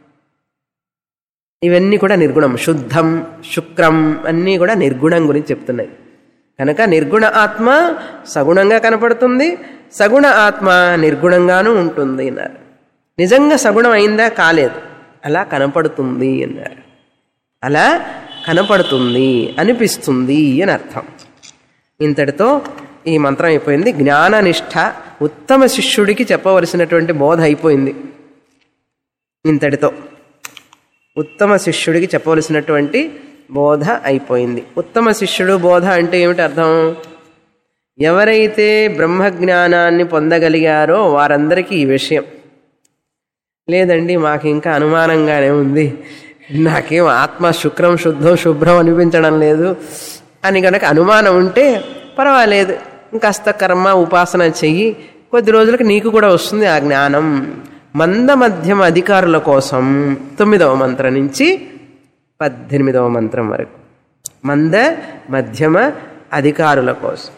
ఇవన్నీ కూడా నిర్గుణం శుద్ధం శుక్రం అన్నీ కూడా నిర్గుణం గురించి చెప్తున్నాయి కనుక నిర్గుణ ఆత్మ సగుణంగా కనపడుతుంది సగుణ ఆత్మ నిర్గుణంగానూ ఉంటుంది అన్నారు నిజంగా సగుణం అయిందా కాలేదు అలా కనపడుతుంది అన్నారు అలా కనపడుతుంది అనిపిస్తుంది అని అర్థం ఇంతటితో ఈ మంత్రం అయిపోయింది జ్ఞాననిష్ట ఉత్తమ శిష్యుడికి చెప్పవలసినటువంటి బోధ అయిపోయింది ఇంతటితో ఉత్తమ శిష్యుడికి చెప్పవలసినటువంటి బోధ అయిపోయింది ఉత్తమ శిష్యుడు బోధ అంటే ఏమిటి అర్థం ఎవరైతే బ్రహ్మజ్ఞానాన్ని పొందగలిగారో వారందరికీ ఈ విషయం లేదండి మాకు ఇంకా అనుమానంగానే ఉంది నాకేం ఆత్మ శుక్రం శుద్ధం శుభ్రం అనిపించడం లేదు అని కనుక అనుమానం ఉంటే పర్వాలేదు ఇంకాస్త కర్మ ఉపాసన చెయ్యి కొద్ది రోజులకు నీకు కూడా వస్తుంది ఆ జ్ఞానం మంద మధ్యమ అధికారుల కోసం తొమ్మిదవ మంత్రం నుంచి పద్దెనిమిదవ మంత్రం వరకు మంద మధ్యమ అధికారుల కోసం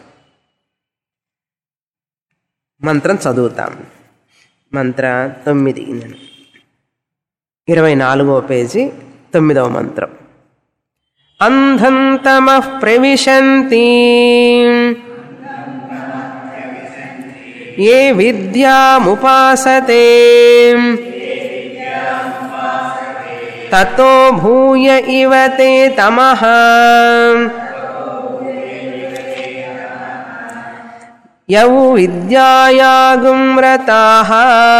మంత్రం చదువుతాం మంత్ర తొమ్మిది ఇరవై నాలుగవ పేజీ తొమ్మిదవ మంత్రం అంధంతమ ప్రవిశంతి ఏ విద్యాముపాసతే తతో భూయ ఇవ తే తమః యౌ విద్యాయాగుం రతాః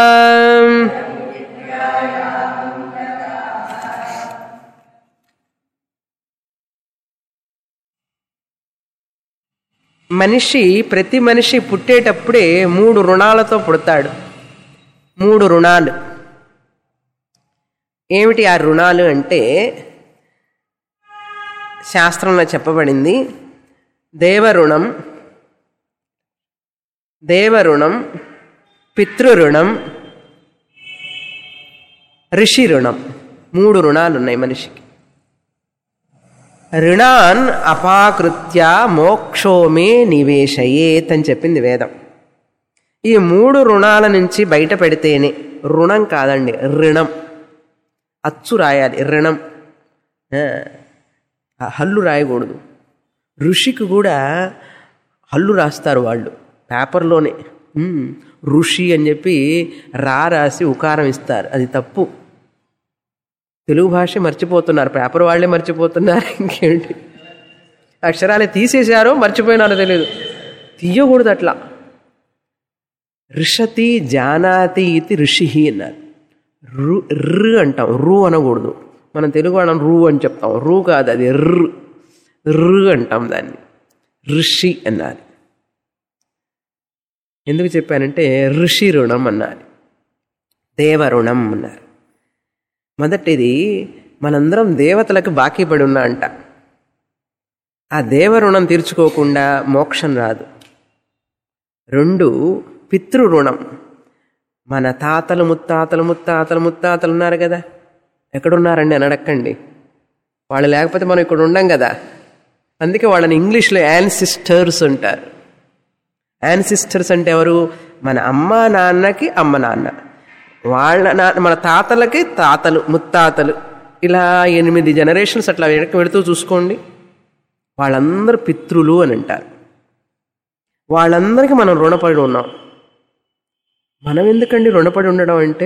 మనిషి ప్రతి మనిషి పుట్టేటప్పుడే మూడు రుణాలతో పుడతాడు మూడు రుణాలు ఏమిటి ఆ రుణాలు అంటే శాస్త్రంలో చెప్పబడింది దేవరుణం దేవరుణం పితృరుణం ఋషి రుణం మూడు రుణాలు ఉన్నాయి మనిషికి రుణాన్ అపాకృత్య మోక్షోమే నివేశయేత్ అని చెప్పింది వేదం ఈ మూడు రుణాల నుంచి బయట పెడితేనే రుణం కాదండి రుణం అచ్చు రాయాలి రుణం ఆ, ఆ హల్లు రాయకూడదు ఋషికి కూడా హల్లు రాస్తారు వాళ్ళు పేపర్లోనే ఉమ్, ఋషి అని చెప్పి రా రాసి ఉకారం ఇస్తారు అది తప్పు తెలుగు భాష మర్చిపోతున్నారు పేపర్ వాళ్ళే మర్చిపోతున్నారు ఇంకేంటి అక్షరాలే తీసేశారో మర్చిపోయినారో తెలియదు తీయకూడదు అట్లా ఋషతి జానాతి ఇది ఋషి అన్నారు రు రు అంటాం రు అనకూడదు మనం తెలుగు వాళ్ళం రు అని చెప్తాం రు కాదు అది రు రు అంటాం దాన్ని ఋషి అన్నారు ఎందుకు చెప్పానంటే ఋషి రుణం అన్నారు దేవరుణం అన్నారు మొదటిది మనందరం దేవతలకు బాకీ పడి ఉన్నా అంట ఆ దేవరుణం తీర్చుకోకుండా మోక్షం రాదు రెండు పితృరుణం మన తాతలు ముత్తాతలు ముత్తాతలు ముత్తాతలు ఉన్నారు కదా ఎక్కడున్నారండి అని అడక్కండి వాళ్ళు లేకపోతే మనం ఇక్కడ ఉండం కదా అందుకే వాళ్ళని ఇంగ్లీష్లో యాన్సిస్టర్స్ అంటారు యాన్సిస్టర్స్ అంటే ఎవరు మన అమ్మ నాన్నకి అమ్మ నాన్న వాళ్ళ నాన్న మన తాతలకి తాతలు ముత్తాతలు ఇలా ఎనిమిది జనరేషన్స్ అట్లా వెనక్కి పెడుతూ చూసుకోండి వాళ్ళందరూ పితృలు అని అంటారు వాళ్ళందరికీ మనం రుణపడి ఉన్నాం మనం ఎందుకండి రుణపడి ఉండడం అంటే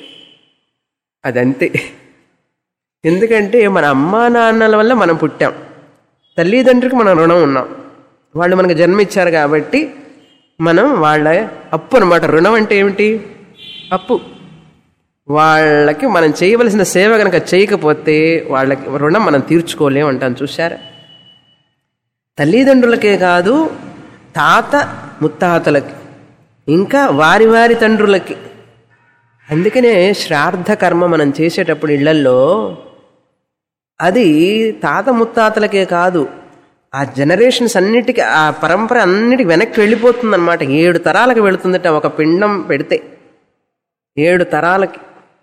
అదంతే ఎందుకంటే మన అమ్మా నాన్నల వల్ల మనం పుట్టాం తల్లిదండ్రులకి మనం రుణం ఉన్నాం వాళ్ళు మనకు జన్మ ఇచ్చారు కాబట్టి మనం వాళ్ళ అప్పు అనమాట రుణం అంటే ఏమిటి అప్పు వాళ్ళకి మనం చేయవలసిన సేవ కనుక చేయకపోతే వాళ్ళకి రుణం మనం తీర్చుకోలేం అంటాను చూశారా తల్లిదండ్రులకే కాదు తాత ముత్తాతలకి ఇంకా వారి వారి తండ్రులకి అందుకనే శ్రాద్ధ కర్మ మనం చేసేటప్పుడు ఇళ్లల్లో అది తాత ముత్తాతలకే కాదు ఆ జనరేషన్స్ అన్నిటికీ ఆ పరంపర అన్నిటికి వెనక్కి వెళ్ళిపోతుందన్నమాట ఏడు తరాలకు వెళుతుందట ఒక పిండం పెడితే ఏడు తరాలకి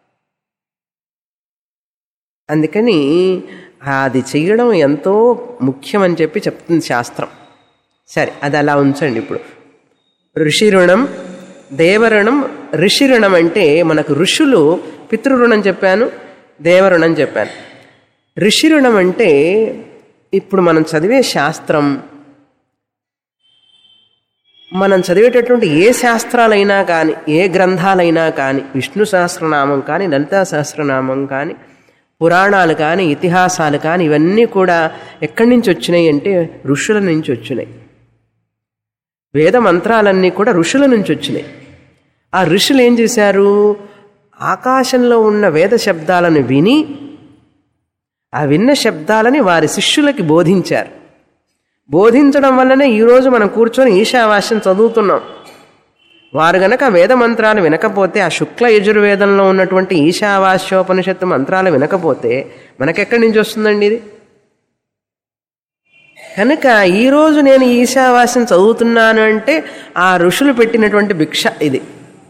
అందుకని అది చెయ్యడం ఎంతో ముఖ్యమని చెప్పి చెప్తుంది శాస్త్రం సరే అది అలా ఉంచండి ఇప్పుడు ఋషి రుణం దేవరుణం ఋషి రుణం అంటే మనకు ఋషులు పితృరుణం చెప్పాను దేవరుణం చెప్పాను ఋషి రుణం అంటే ఇప్పుడు మనం చదివే శాస్త్రం మనం చదివేటటువంటి ఏ శాస్త్రాలైనా కానీ ఏ గ్రంథాలైనా కానీ విష్ణు సహస్రనామం కానీ లలితా సహస్రనామం కానీ పురాణాలు కానీ ఇతిహాసాలు కానీ ఇవన్నీ కూడా ఎక్కడి నుంచి వచ్చినాయి అంటే ఋషుల నుంచి వచ్చినాయి వేద మంత్రాలన్నీ కూడా ఋషుల నుంచి వచ్చినాయి ఆ ఋషులు ఏం చేశారు ఆకాశంలో ఉన్న వేద శబ్దాలను విని ఆ విన్న శబ్దాలని వారి శిష్యులకి బోధించారు బోధించడం వల్లనే ఈరోజు మనం కూర్చొని ఈశావాస్యం చదువుతున్నాం వారు గనక వేద మంత్రాలు వినకపోతే ఆ శుక్ల యజుర్వేదంలో ఉన్నటువంటి ఈశావాస్యోపనిషత్తు మంత్రాలు వినకపోతే మనకెక్కడి నుంచి వస్తుందండి ఇది కనుక ఈరోజు నేను ఈశావాస్యం చదువుతున్నాను అంటే ఆ ఋషులు పెట్టినటువంటి భిక్ష ఇది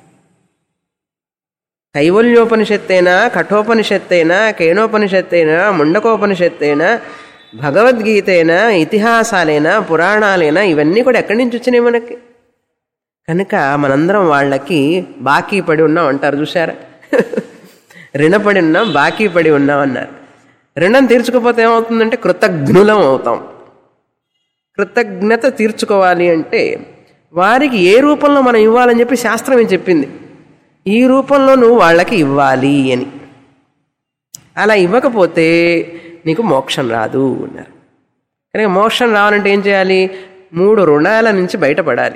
కైవల్యోపనిషత్తైనా కఠోపనిషత్తైనా కేనోపనిషత్తైనా ముండకోపనిషత్తైనా భగవద్గీతైనా ఇతిహాసాలైనా పురాణాలైనా ఇవన్నీ కూడా ఎక్కడి నుంచి వచ్చినాయి మనకి కనుక మనందరం వాళ్ళకి బాకీ పడి ఉన్నాం అంటారు చూసారా రుణపడి ఉన్నాం బాకీ పడి ఉన్నాం అన్నారు రుణం తీర్చుకోకపోతే ఏమవుతుందంటే కృతజ్ఞులం అవుతాం కృతజ్ఞత తీర్చుకోవాలి అంటే వారికి ఏ రూపంలో మనం ఇవ్వాలని చెప్పి శాస్త్రం ఏం చెప్పింది ఈ రూపంలో నువ్వు వాళ్ళకి ఇవ్వాలి అని అలా ఇవ్వకపోతే నీకు మోక్షం రాదు అన్నారు కనుక మోక్షం రావాలంటే ఏం చేయాలి మూడు రుణాల నుంచి బయటపడాలి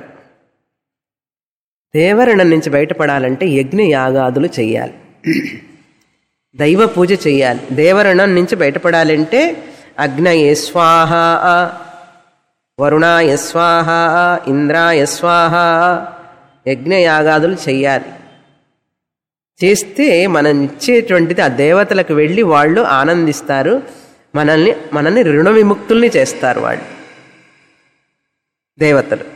దేవరుణం నుంచి బయటపడాలంటే యజ్ఞ యాగాదులు చెయ్యాలి దైవ పూజ చెయ్యాలి దేవరుణం నుంచి బయటపడాలంటే అగ్నయే స్వాహ వరుణాయ స్వాహ ఇంద్రాయ స్వాహ యజ్ఞయాగాదులు చెయ్యాలి చేస్తే మనం ఇచ్చేటువంటిది ఆ దేవతలకు వెళ్ళి వాళ్ళు ఆనందిస్తారు మనల్ని మనల్ని రుణ విముక్తుల్ని చేస్తారు వాళ్ళు దేవతలు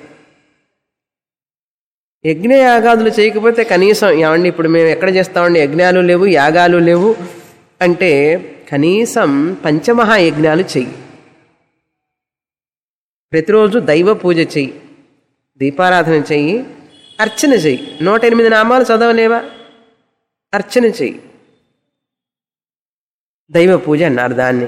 యజ్ఞయాగాదులు చేయకపోతే కనీసం ఏమండి ఇప్పుడు మేము ఎక్కడ చేస్తామండి యజ్ఞాలు లేవు యాగాలు లేవు అంటే కనీసం పంచమహాయజ్ఞాలు చెయ్యి ప్రతిరోజు దైవ పూజ చెయ్యి దీపారాధన చెయ్యి అర్చన చెయ్యి నూట ఎనిమిది నామాలు చదవలేవా అర్చన చెయ్యి దైవ పూజ అన్నారు దాన్ని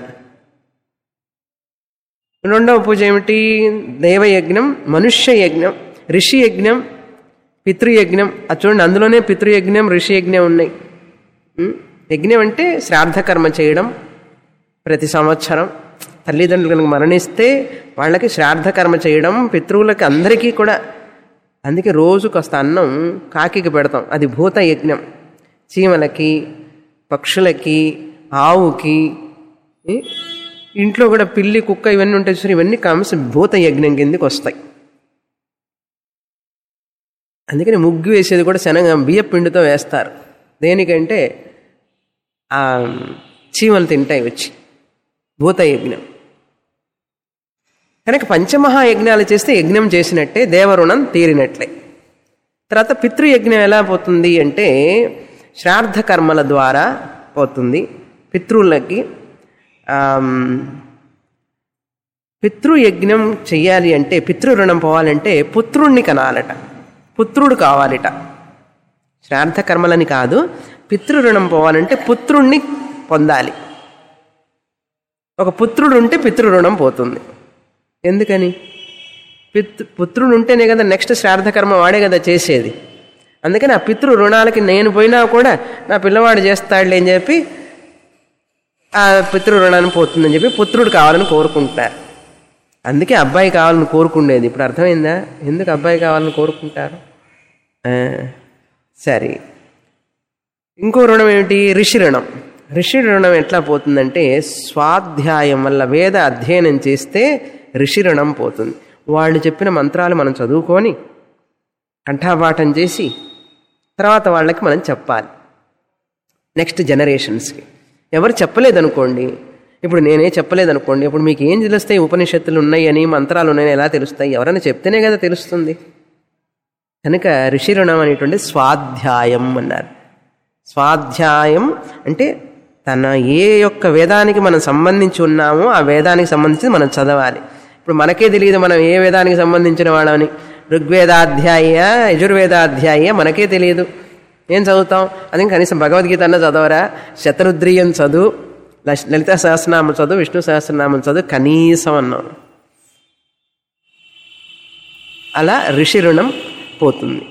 రెండవ పూజ ఏమిటి దైవయజ్ఞం మనుష్య యజ్ఞం ఋషి యజ్ఞం పితృయజ్ఞం అది చూడండి అందులోనే పితృయజ్ఞం ఋషి యజ్ఞం ఉన్నాయి ఉం? యజ్ఞం అంటే శ్రాద్ధకర్మ చేయడం ప్రతి సంవత్సరం తల్లిదండ్రులు కనుక మరణిస్తే వాళ్ళకి శ్రాద్ధకర్మ చేయడం పితృవులకి అందరికీ కూడా అందుకే రోజు కాస్త అన్నం కాకికి పెడతాం అది భూత యజ్ఞం చీమలకి పక్షులకి ఆవుకి ఏ? ఇంట్లో కూడా పిల్లి కుక్క ఇవన్నీ ఉంటాయి చూసారు ఇవన్నీ కామస్ భూత యజ్ఞం కిందకి వస్తాయి అందుకని ముగ్గు వేసేది కూడా శనగ బియ్య పిండితో వేస్తారు దేనికంటే ఆ చీమలు తింటాయి వచ్చి భూత యజ్ఞం కనుక పంచమహాయజ్ఞాలు చేస్తే యజ్ఞం చేసినట్టే దేవరుణం తీరినట్లే తర్వాత పితృయజ్ఞం ఎలా పోతుంది అంటే శ్రాద్ధ కర్మల ద్వారా పోతుంది పితృలకి ఆమ్, పితృయజ్ఞం చెయ్యాలి అంటే పితృరుణం పోవాలంటే పుత్రుణ్ణి కనాలట పుత్రుడు కావాలిట శ్రాద్ధ కర్మలని కాదు పితృరుణం పోవాలంటే పుత్రుణ్ణి పొందాలి ఒక పుత్రుడు ఉంటే పితృరుణం పోతుంది ఎందుకని పితృ పుత్రుడు ఉంటేనే కదా నెక్స్ట్ శ్రాద్ధ కర్మ వాడే కదా చేసేది అందుకని ఆ పితృ రుణాలకి నేను పోయినా కూడా నా పిల్లవాడు చేస్తాడులే అని చెప్పి ఆ పితృ రుణాన్ని పోతుందని చెప్పి పుత్రుడు కావాలని కోరుకుంటారు అందుకే అబ్బాయి కావాలని కోరుకుండేది ఇప్పుడు అర్థమైందా ఎందుకు అబ్బాయి కావాలని కోరుకుంటారు ఆ, సరే ఇంకో రుణం ఏమిటి ఋషి రుణం ఋషి రుణం ఎట్లా పోతుందంటే స్వాధ్యాయం వల్ల వేద అధ్యయనం చేస్తే ఋషి రుణం పోతుంది వాళ్ళు చెప్పిన మంత్రాలు మనం చదువుకొని కంఠాపాఠం చేసి తర్వాత వాళ్ళకి మనం చెప్పాలి నెక్స్ట్ జనరేషన్స్కి ఎవరు చెప్పలేదనుకోండి ఇప్పుడు నేనే చెప్పలేదనుకోండి ఇప్పుడు మీకు ఏం తెలుస్తాయి ఉపనిషత్తులు ఉన్నాయని మంత్రాలు ఉన్నాయని ఎలా తెలుస్తాయి ఎవరైనా చెప్తేనే కదా తెలుస్తుంది కనుక ఋషి రుణం అనేటువంటి స్వాధ్యాయం అన్నారు స్వాధ్యాయం అంటే తన ఏ యొక్క వేదానికి మనం సంబంధించి ఉన్నామో ఆ వేదానికి సంబంధించి మనం చదవాలి ఇప్పుడు మనకే తెలియదు మనం ఏ వేదానికి సంబంధించిన వాళ్ళని ఋగ్వేదాధ్యాయ యజుర్వేదాధ్యాయ మనకే తెలియదు ఏం చదువుతాం అది కనీసం భగవద్గీత అన్న చదవరా శతరుద్రియం చదువు లక్ష- లలిత సహస్రనామం చదువు విష్ణు సహస్రనామం చదువు కనీసం అన్నాం అలా ఋషి రుణం పోతుంది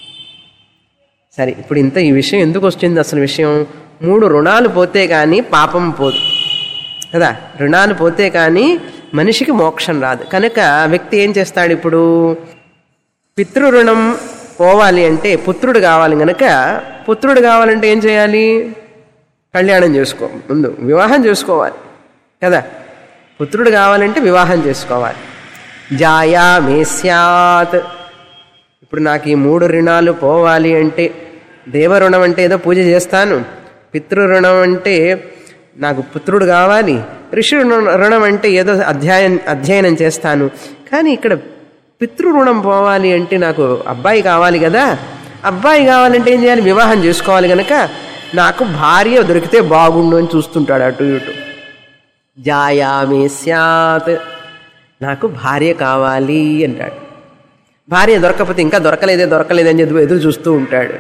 సరే ఇప్పుడు ఇంత ఈ విషయం ఎందుకు వచ్చింది అసలు విషయం మూడు రుణాలు పోతే కానీ పాపం పోదు కదా రుణాలు పోతే కానీ మనిషికి మోక్షం రాదు కనుక ఆ వ్యక్తి ఏం చేస్తాడు ఇప్పుడు పితృ రుణం పోవాలి అంటే పుత్రుడు కావాలి కనుక పుత్రుడు కావాలంటే ఏం చేయాలి కళ్యాణం చేసుకో ముందు వివాహం చేసుకోవాలి కదా పుత్రుడు కావాలంటే వివాహం చేసుకోవాలి జాయా మేస్యాత్ ఇప్పుడు నాకు ఈ మూడు రుణాలు పోవాలి అంటే దేవరుణం అంటే ఏదో పూజ చేస్తాను పితృ రుణం అంటే నాకు పుత్రుడు కావాలి ఋషి రుణం రుణం అంటే ఏదో అధ్యాయం అధ్యయనం చేస్తాను కానీ ఇక్కడ పితృ రుణం పోవాలి అంటే నాకు అబ్బాయి కావాలి కదా అబ్బాయి కావాలంటే ఏం చేయాలి వివాహం చేసుకోవాలి కనుక నాకు భార్య దొరికితే బాగుండు అని చూస్తుంటాడు అటు ఇటు జాయామే స్యాత్ నాకు భార్య కావాలి అంటాడు భార్య దొరకకపోతే ఇంకా దొరకలేదే దొరకలేదే అని చెప్పి ఎదురు చూస్తూ ఉంటాడు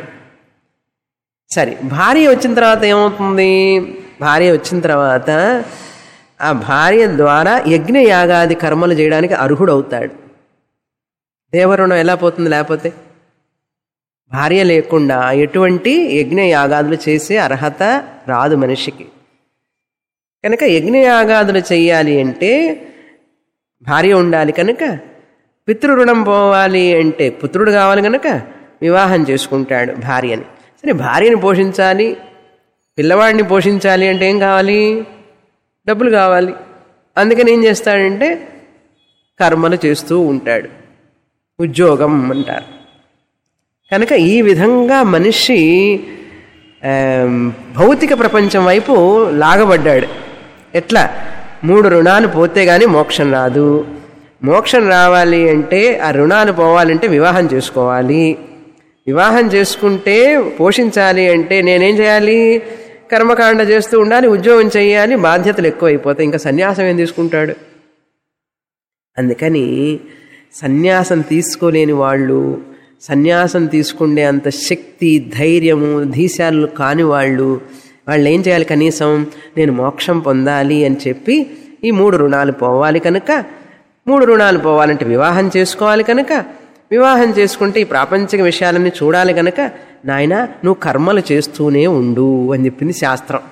సరే భార్య వచ్చిన తర్వాత ఏమవుతుంది భార్య వచ్చిన తర్వాత ఆ భార్య ద్వారా యజ్ఞ యాగాది కర్మలు చేయడానికి అర్హుడవుతాడు దేవరుణం ఎలా పోతుంది లేకపోతే భార్య లేకుండా ఎటువంటి యజ్ఞ యాగాదులు చేసే అర్హత రాదు మనిషికి కనుక యజ్ఞ యాగాదులు చెయ్యాలి అంటే భార్య ఉండాలి కనుక పితృరుణం పోవాలి అంటే పుత్రుడు కావాలి కనుక వివాహం చేసుకుంటాడు భార్యని సరే భార్యని పోషించాలి పిల్లవాడిని పోషించాలి అంటే ఏం కావాలి డబ్బులు కావాలి అందుకని ఏం చేస్తాడంటే కర్మలు చేస్తూ ఉంటాడు ఉద్యోగం అంటారు కనుక ఈ విధంగా మనిషి ఆమ్, భౌతిక ప్రపంచం వైపు లాగబడ్డాడు ఎట్లా మూడు రుణాలు పోతే గాని మోక్షం రాదు మోక్షం రావాలి అంటే ఆ రుణాలు పోవాలంటే వివాహం చేసుకోవాలి వివాహం చేసుకుంటే పోషించాలి అంటే నేనేం చేయాలి కర్మకాండ చేస్తూ ఉండాలి ఉద్యోగం చేయాలి బాధ్యతలు ఎక్కువైపోతాయి ఇంకా సన్యాసం ఏం తీసుకుంటాడు అందుకని సన్యాసం తీసుకోలేని వాళ్ళు సన్యాసం తీసుకునే అంత శక్తి ధైర్యము ధీశాలు కాని వాళ్ళు వాళ్ళు ఏం చేయాలి కనీసం నేను మోక్షం పొందాలి అని చెప్పి ఈ మూడు రుణాలు పోవాలి కనుక మూడు రుణాలు పోవాలంటే వివాహం చేసుకోవాలి కనుక వివాహం చేసుకుంటే ఈ ప్రాపంచిక విషయాలన్నీ చూడాలి కనుక నాయన నువ్వు కర్మలు చేస్తూనే ఉండు అని చెప్పింది శాస్త్రం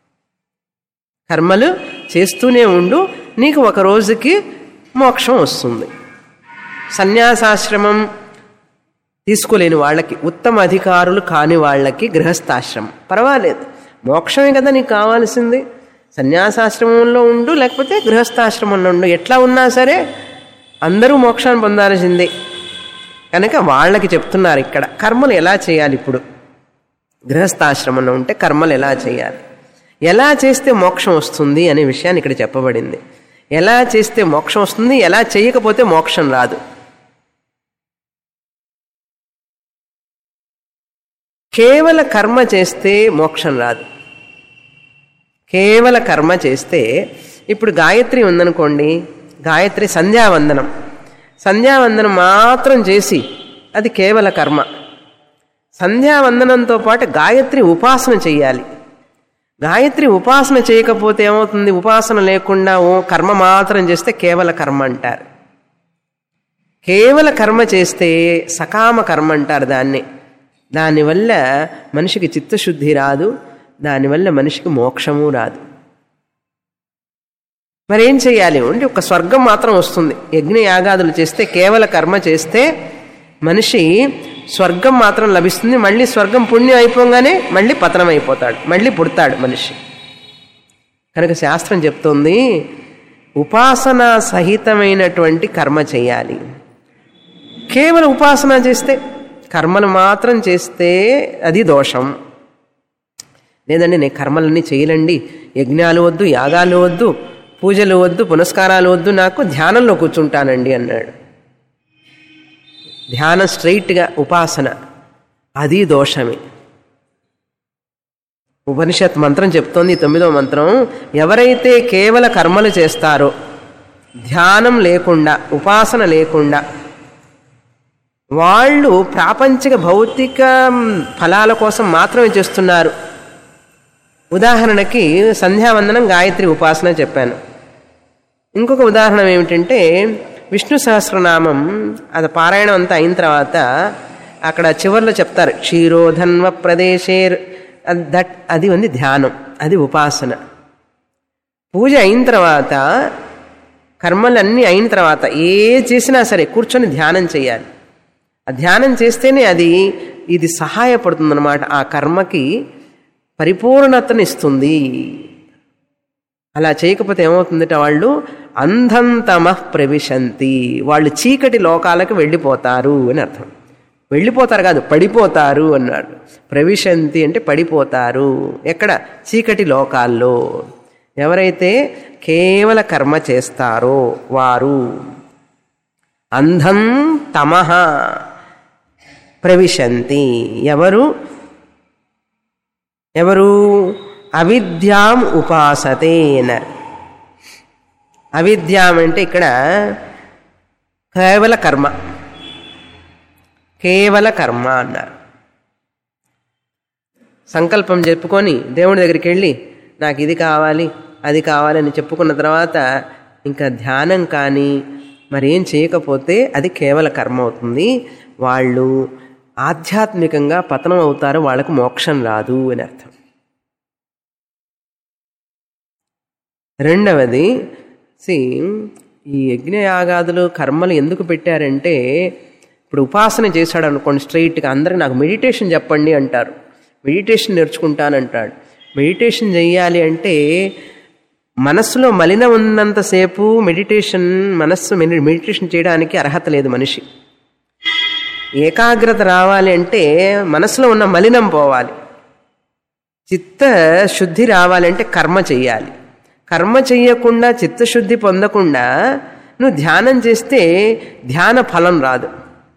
కర్మలు చేస్తూనే ఉండు నీకు ఒక రోజుకి మోక్షం వస్తుంది సన్యాసాశ్రమం తీసుకోలేని వాళ్ళకి ఉత్తమ అధికారులు కాని వాళ్ళకి గృహస్థాశ్రమం పర్వాలేదు మోక్షమే కదా నీకు కావాల్సింది సన్యాసాశ్రమంలో ఉండు లేకపోతే గృహస్థాశ్రమంలో ఉండు ఎట్లా ఉన్నా సరే అందరూ మోక్షాన్ని పొందాల్సిందే కనుక వాళ్ళకి చెప్తున్నారు ఇక్కడ కర్మలు ఎలా చేయాలి ఇప్పుడు గృహస్థాశ్రమంలో ఉంటే కర్మలు ఎలా చేయాలి ఎలా చేస్తే మోక్షం వస్తుంది అనే విషయాన్ని ఇక్కడ చెప్పబడింది ఎలా చేస్తే మోక్షం వస్తుంది ఎలా చేయకపోతే మోక్షం రాదు కేవల కర్మ చేస్తే మోక్షం రాదు కేవల కర్మ చేస్తే ఇప్పుడు గాయత్రి ఉందనుకోండి గాయత్రి సంధ్యావందనం సంధ్యావందనం మాత్రం చేసి అది కేవల కర్మ సంధ్యావందనంతో పాటు గాయత్రి ఉపాసన చేయాలి గాయత్రి ఉపాసన చేయకపోతే ఏమవుతుంది ఉపాసన లేకుండా ఓ కర్మ మాత్రం చేస్తే కేవల కర్మ అంటారు కేవల కర్మ చేస్తే సకామ కర్మ అంటారు దాన్ని దానివల్ల మనిషికి చిత్తశుద్ధి రాదు దానివల్ల మనిషికి మోక్షము రాదు మరేం చేయాలి అంటే ఒక స్వర్గం మాత్రం వస్తుంది యజ్ఞ యాగాదులు చేస్తే కేవల కర్మ చేస్తే మనిషి స్వర్గం మాత్రం లభిస్తుంది మళ్ళీ స్వర్గం పుణ్యం అయిపోగానే మళ్ళీ పతనం అయిపోతాడు మళ్ళీ పుడతాడు మనిషి కనుక శాస్త్రం చెప్తోంది ఉపాసన సహితమైనటువంటి కర్మ చేయాలి కేవలం ఉపాసన చేస్తే కర్మలు మాత్రం చేస్తే అది దోషం లేదండి నేను కర్మలన్నీ చేయలండి యజ్ఞాలు వద్దు యాగాలు వద్దు పూజలు వద్దు పునస్కారాలు వద్దు నాకు ధ్యానంలో కూర్చుంటానండి అన్నాడు ధ్యానం స్ట్రైట్గా ఉపాసన అది దోషమే ఉపనిషత్ మంత్రం చెప్తోంది ఈ తొమ్మిదో మంత్రం ఎవరైతే కేవల కర్మలు చేస్తారో ధ్యానం లేకుండా ఉపాసన లేకుండా వాళ్ళు ప్రాపంచిక భౌతిక ఫలాల కోసం మాత్రమే చేస్తున్నారు ఉదాహరణకి సంధ్యావందనం గాయత్రి ఉపాసన చెప్పాను ఇంకొక ఉదాహరణ ఏమిటంటే విష్ణు సహస్రనామం అది పారాయణం అంతా అయిన తర్వాత అక్కడ చివర్లో చెప్తారు క్షీరోధన్వ ప్రదేశే దట్ అది ఉంది ధ్యానం అది ఉపాసన పూజ అయిన తర్వాత కర్మలన్నీ అయిన తర్వాత ఏ చేసినా సరే కూర్చొని ధ్యానం చేయాలి ఆ ధ్యానం చేస్తేనే అది ఇది సహాయపడుతుందన్నమాట ఆ కర్మకి పరిపూర్ణతనిస్తుంది అలా చేయకపోతే ఏమవుతుందట వాళ్ళు అంధంతమ ప్రవిశంతి వాళ్ళు చీకటి లోకాలకు వెళ్ళిపోతారు అని అర్థం వెళ్ళిపోతారు కాదు పడిపోతారు అన్నాడు ప్రవిశంతి అంటే పడిపోతారు ఎక్కడ చీకటి లోకాల్లో ఎవరైతే కేవల కర్మ చేస్తారో వారు అంధం తమహ ప్రవిశంతి ఎవరు ఎవరు అవిద్యాం ఉపాసతే అన్నారు అవిద్యాం అంటే ఇక్కడ కేవల కర్మ కేవల కర్మ అన్నారు సంకల్పం చెప్పుకొని దేవుడి దగ్గరికి వెళ్ళి నాకు ఇది కావాలి అది కావాలి అని చెప్పుకున్న తర్వాత ఇంకా ధ్యానం కానీ మరేం చేయకపోతే అది కేవల కర్మ అవుతుంది వాళ్ళు ఆధ్యాత్మికంగా పతనం అవుతారు వాళ్ళకు మోక్షం రాదు అని అర్థం రెండవది సి ఈ యజ్ఞయాగాదులు కర్మలు ఎందుకు పెట్టారంటే ఇప్పుడు ఉపాసన చేశాడు అనుకోండి స్ట్రైట్గా అందరికి నాకు మెడిటేషన్ చెప్పండి అంటారు మెడిటేషన్ నేర్చుకుంటానంటాడు మెడిటేషన్ చెయ్యాలి అంటే మనస్సులో మలినం ఉన్నంతసేపు మెడిటేషన్ మనస్సు మెడిటేషన్ చేయడానికి అర్హత లేదు మనిషి ఏకాగ్రత రావాలి అంటే మనసులో ఉన్న మలినం పోవాలి చిత్త శుద్ధి రావాలంటే కర్మ చెయ్యాలి కర్మ చెయ్యకుండా చిత్తశుద్ధి పొందకుండా నువ్వు ధ్యానం చేస్తే ధ్యాన ఫలం రాదు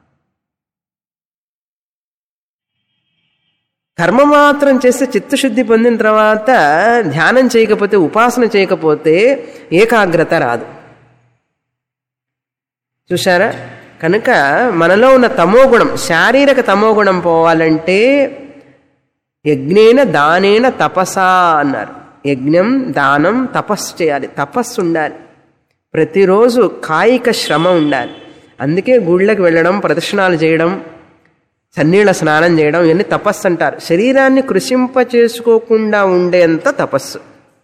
కర్మ మాత్రం చేస్తే చిత్తశుద్ధి పొందిన తర్వాత ధ్యానం చేయకపోతే ఉపాసన చేయకపోతే ఏకాగ్రత రాదు చూసారా కనుక మనలో ఉన్న తమోగుణం శారీరక తమోగుణం పోవాలంటే యజ్ఞేన దానేన తపసా అన్నారు యజ్ఞం దానం తపస్సు చేయాలి తపస్సు ఉండాలి ప్రతిరోజు కాయిక శ్రమ ఉండాలి అందుకే గుళ్ళకి వెళ్ళడం ప్రదర్శనాలు చేయడం చన్నీళ్ళ స్నానం చేయడం ఇవన్నీ తపస్సు అంటారు శరీరాన్ని కృషింప చేసుకోకుండా ఉండేంత తపస్సు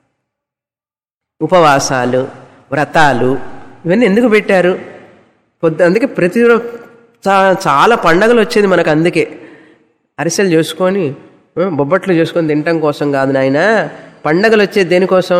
ఉపవాసాలు వ్రతాలు ఇవన్నీ ఎందుకు పెట్టారు పొద్దు అందుకే ప్రతిరోజు చాలా పండగలు వచ్చేది మనకు అందుకే అరిసెలు చేసుకొని బొబ్బట్లు చేసుకొని తినటం కోసం కాదు నాయన పండగలు వచ్చేది దేనికోసం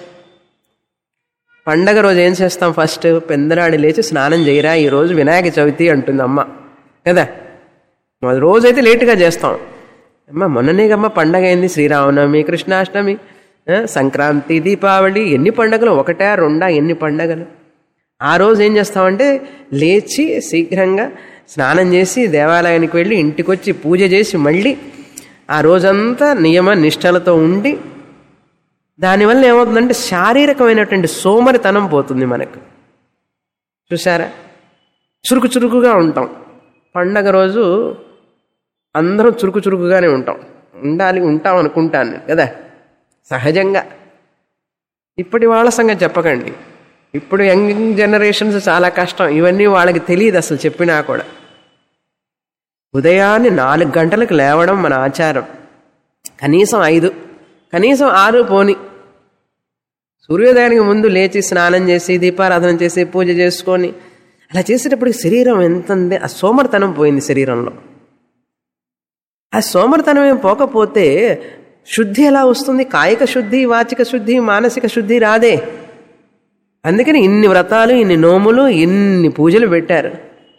పండగ రోజు ఏం చేస్తాం ఫస్ట్ పెందరాడి లేచి స్నానం చేయరా ఈరోజు వినాయక చవితి అంటుంది అమ్మ కదా రోజైతే లేటుగా చేస్తాం అమ్మ మొన్ననేగమ్మ పండగ అయింది శ్రీరామనవమి కృష్ణాష్టమి సంక్రాంతి దీపావళి ఎన్ని పండగలు ఒకటా రెండా ఎన్ని పండగలు ఆ రోజు ఏం చేస్తామంటే లేచి శీఘ్రంగా స్నానం చేసి దేవాలయానికి వెళ్ళి ఇంటికి వచ్చి పూజ చేసి మళ్ళీ ఆ రోజంతా నియమ నిష్టలతో ఉండి దానివల్ల ఏమవుతుందంటే శారీరకమైనటువంటి సోమరితనం పోతుంది మనకు చూసారా చురుకు చురుకుగా ఉంటాం పండగ రోజు అందరం చురుకు చురుకుగానే ఉంటాం ఉండాలి ఉంటాం అనుకుంటాను కదా సహజంగా ఇప్పటి వాళ్ళ సంగతి చెప్పకండి ఇప్పుడు యంగ్ జనరేషన్స్ చాలా కష్టం ఇవన్నీ వాళ్ళకి తెలియదు అసలు చెప్పినా కూడా ఉదయాన్నే నాలుగు గంటలకు లేవడం మన ఆచారం కనీసం ఐదు కనీసం ఆరు పోని సూర్యోదయానికి ముందు లేచి స్నానం చేసి దీపారాధన చేసి పూజ చేసుకొని అలా చేసేటప్పుడు శరీరం ఎంత ఉంది ఆ సోమరితనం పోయింది శరీరంలో ఆ సోమరితనం ఏం పోకపోతే శుద్ధి ఎలా వస్తుంది కాయిక శుద్ధి వాచిక శుద్ధి మానసిక శుద్ధి రాదే అందుకని ఇన్ని వ్రతాలు ఇన్ని నోములు ఇన్ని పూజలు పెట్టారు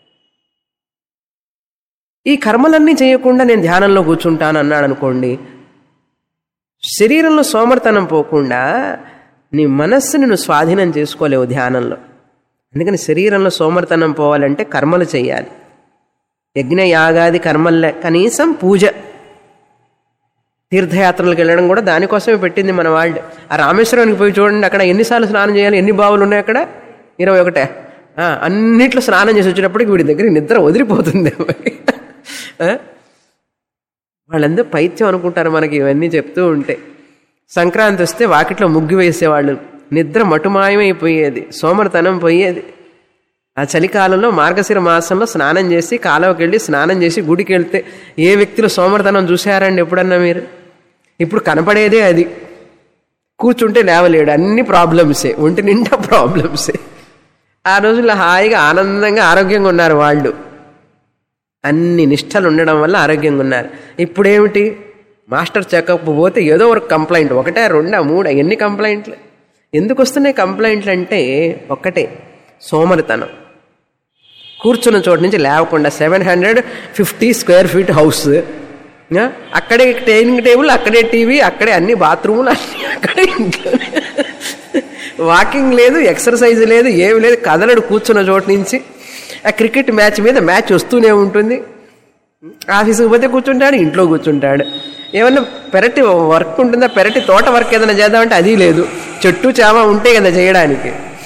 ఈ కర్మలన్నీ చేయకుండా నేను ధ్యానంలో కూర్చుంటాను అన్నాడు అనుకోండి శరీరంలో సోమర్తనం పోకుండా నీ మనస్సుని నువ్వు స్వాధీనం చేసుకోలేవు ధ్యానంలో అందుకని శరీరంలో సోమర్తనం పోవాలంటే కర్మలు చేయాలి యజ్ఞ యాగాది కర్మల్లే కనీసం పూజ తీర్థయాత్రలకు వెళ్ళడం కూడా దానికోసమే పెట్టింది మన వాళ్ళు ఆ రామేశ్వరానికి పోయి చూడండి అక్కడ ఎన్నిసార్లు స్నానం చేయాలి ఎన్ని బావులు ఉన్నాయి అక్కడ ఇరవై ఒకటే ఆ, అన్నిట్లో స్నానం చేసి వచ్చేటప్పటికి వీడి దగ్గర నిద్ర వదిలిపోతుంది ఆ? వాళ్ళందరూ పైత్యం అనుకుంటారు మనకి ఇవన్నీ చెప్తూ ఉంటే సంక్రాంతి వస్తే వాకిట్లో ముగ్గు వేసేవాళ్ళు నిద్ర మటుమాయమైపోయేది సోమరతనం పోయేది ఆ చలికాలంలో మార్గశిర మాసంలో స్నానం చేసి కాలువకి వెళ్ళి స్నానం చేసి గుడికి వెళ్తే ఏ వ్యక్తులు సోమరతనం చూశారండి ఎప్పుడన్నా మీరు ఇప్పుడు కనపడేదే అది కూర్చుంటే లేవలేడు అన్ని ప్రాబ్లమ్సే ఒంటి నిండా ప్రాబ్లమ్సే ఆ రోజుల్లో హాయిగా ఆనందంగా ఆరోగ్యంగా ఉన్నారు వాళ్ళు అన్ని నిష్టలు ఉండడం వల్ల ఆరోగ్యంగా ఉన్నారు ఇప్పుడేమిటి మాస్టర్ చెకప్ పోతే ఏదో ఒక కంప్లైంట్ ఒకటే రెండా మూడా ఎన్ని కంప్లైంట్లు ఎందుకు వస్తున్నాయి కంప్లైంట్లు అంటే ఒక్కటే సోమరితనం కూర్చున్న చోటు నుంచి లేవకుండా seven hundred fifty square feet house ఆ, అక్కడే డైనింగ్ టేబుల్ అక్కడే టీవీ అక్కడే అన్ని బాత్రూములు అన్ని అక్కడే ఇంట్లోనే. వాకింగ్ లేదు ఎక్సర్సైజ్ లేదు ఏమి లేదు కదలడు కూర్చున్న చోటు నుంచి ఆ క్రికెట్ మ్యాచ్ మీద మ్యాచ్ వస్తూనే ఉంటుంది ఆఫీసుకు పోతే కూర్చుంటాడు ఇంట్లో కూర్చుంటాడు ఏమన్నా పెరటి వర్క్ ఉంటుందా పెరటి తోట వర్క్ ఏదైనా చేద్దామంటే అది లేదు చెట్టు చామ ఉంటే కదా చేయడానికి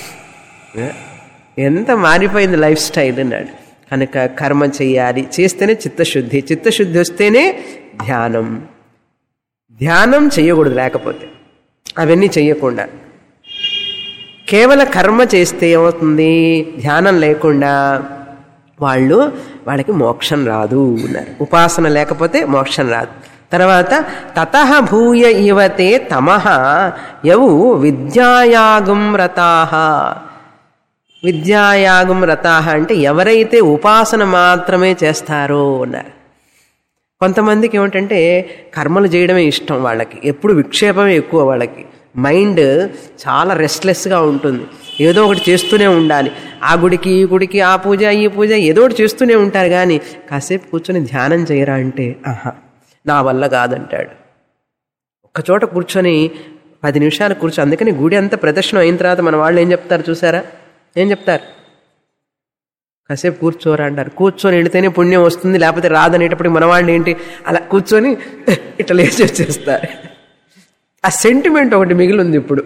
ఎంత మారిపోయింది లైఫ్ స్టైల్ అన్నాడు కనుక కర్మ చెయ్యాలి చేస్తేనే చిత్తశుద్ధి చిత్తశుద్ధి వస్తేనే ధ్యానం ధ్యానం చేయకూడదు లేకపోతే అవన్నీ చెయ్యకుండా కేవల కర్మ చేస్తే ఏమవుతుంది ధ్యానం లేకుండా వాళ్ళు వాళ్ళకి మోక్షం రాదు అన్నారు ఉపాసన లేకపోతే మోక్షం రాదు తర్వాత తత భూయ ఇవతే తమః యవు విద్యాయాగం రతాహ విద్యాయాగం రతాహ అంటే ఎవరైతే ఉపాసన మాత్రమే చేస్తారో అన్నారు కొంతమందికి ఏమిటంటే కర్మలు చేయడమే ఇష్టం వాళ్ళకి ఎప్పుడు విక్షేపమే ఎక్కువ వాళ్ళకి మైండ్ చాలా రెస్ట్లెస్గా ఉంటుంది ఏదో ఒకటి చేస్తూనే ఉండాలి ఆ గుడికి ఈ గుడికి ఆ పూజ ఈ పూజ ఏదో ఒకటి చేస్తూనే ఉంటారు కానీ కాసేపు కూర్చొని ధ్యానం చేయరా అంటే ఆహా నా వల్ల కాదంటాడు ఒక్కచోట కూర్చొని పది నిమిషాలు కూర్చో అందుకని గుడి అంతా ప్రదర్శనం అయిన తర్వాత మన వాళ్ళు ఏం చెప్తారు చూసారా ఏం చెప్తారు కాసేపు కూర్చోరా అంటారు కూర్చొని వెళితేనే పుణ్యం వస్తుంది లేకపోతే రాదనేటప్పటికి మన వాళ్ళు ఏంటి అలా కూర్చొని ఇట్లా లేచి వచ్చేస్తారు ఆ సెంటిమెంట్ ఒకటి మిగిలింది ఇప్పుడు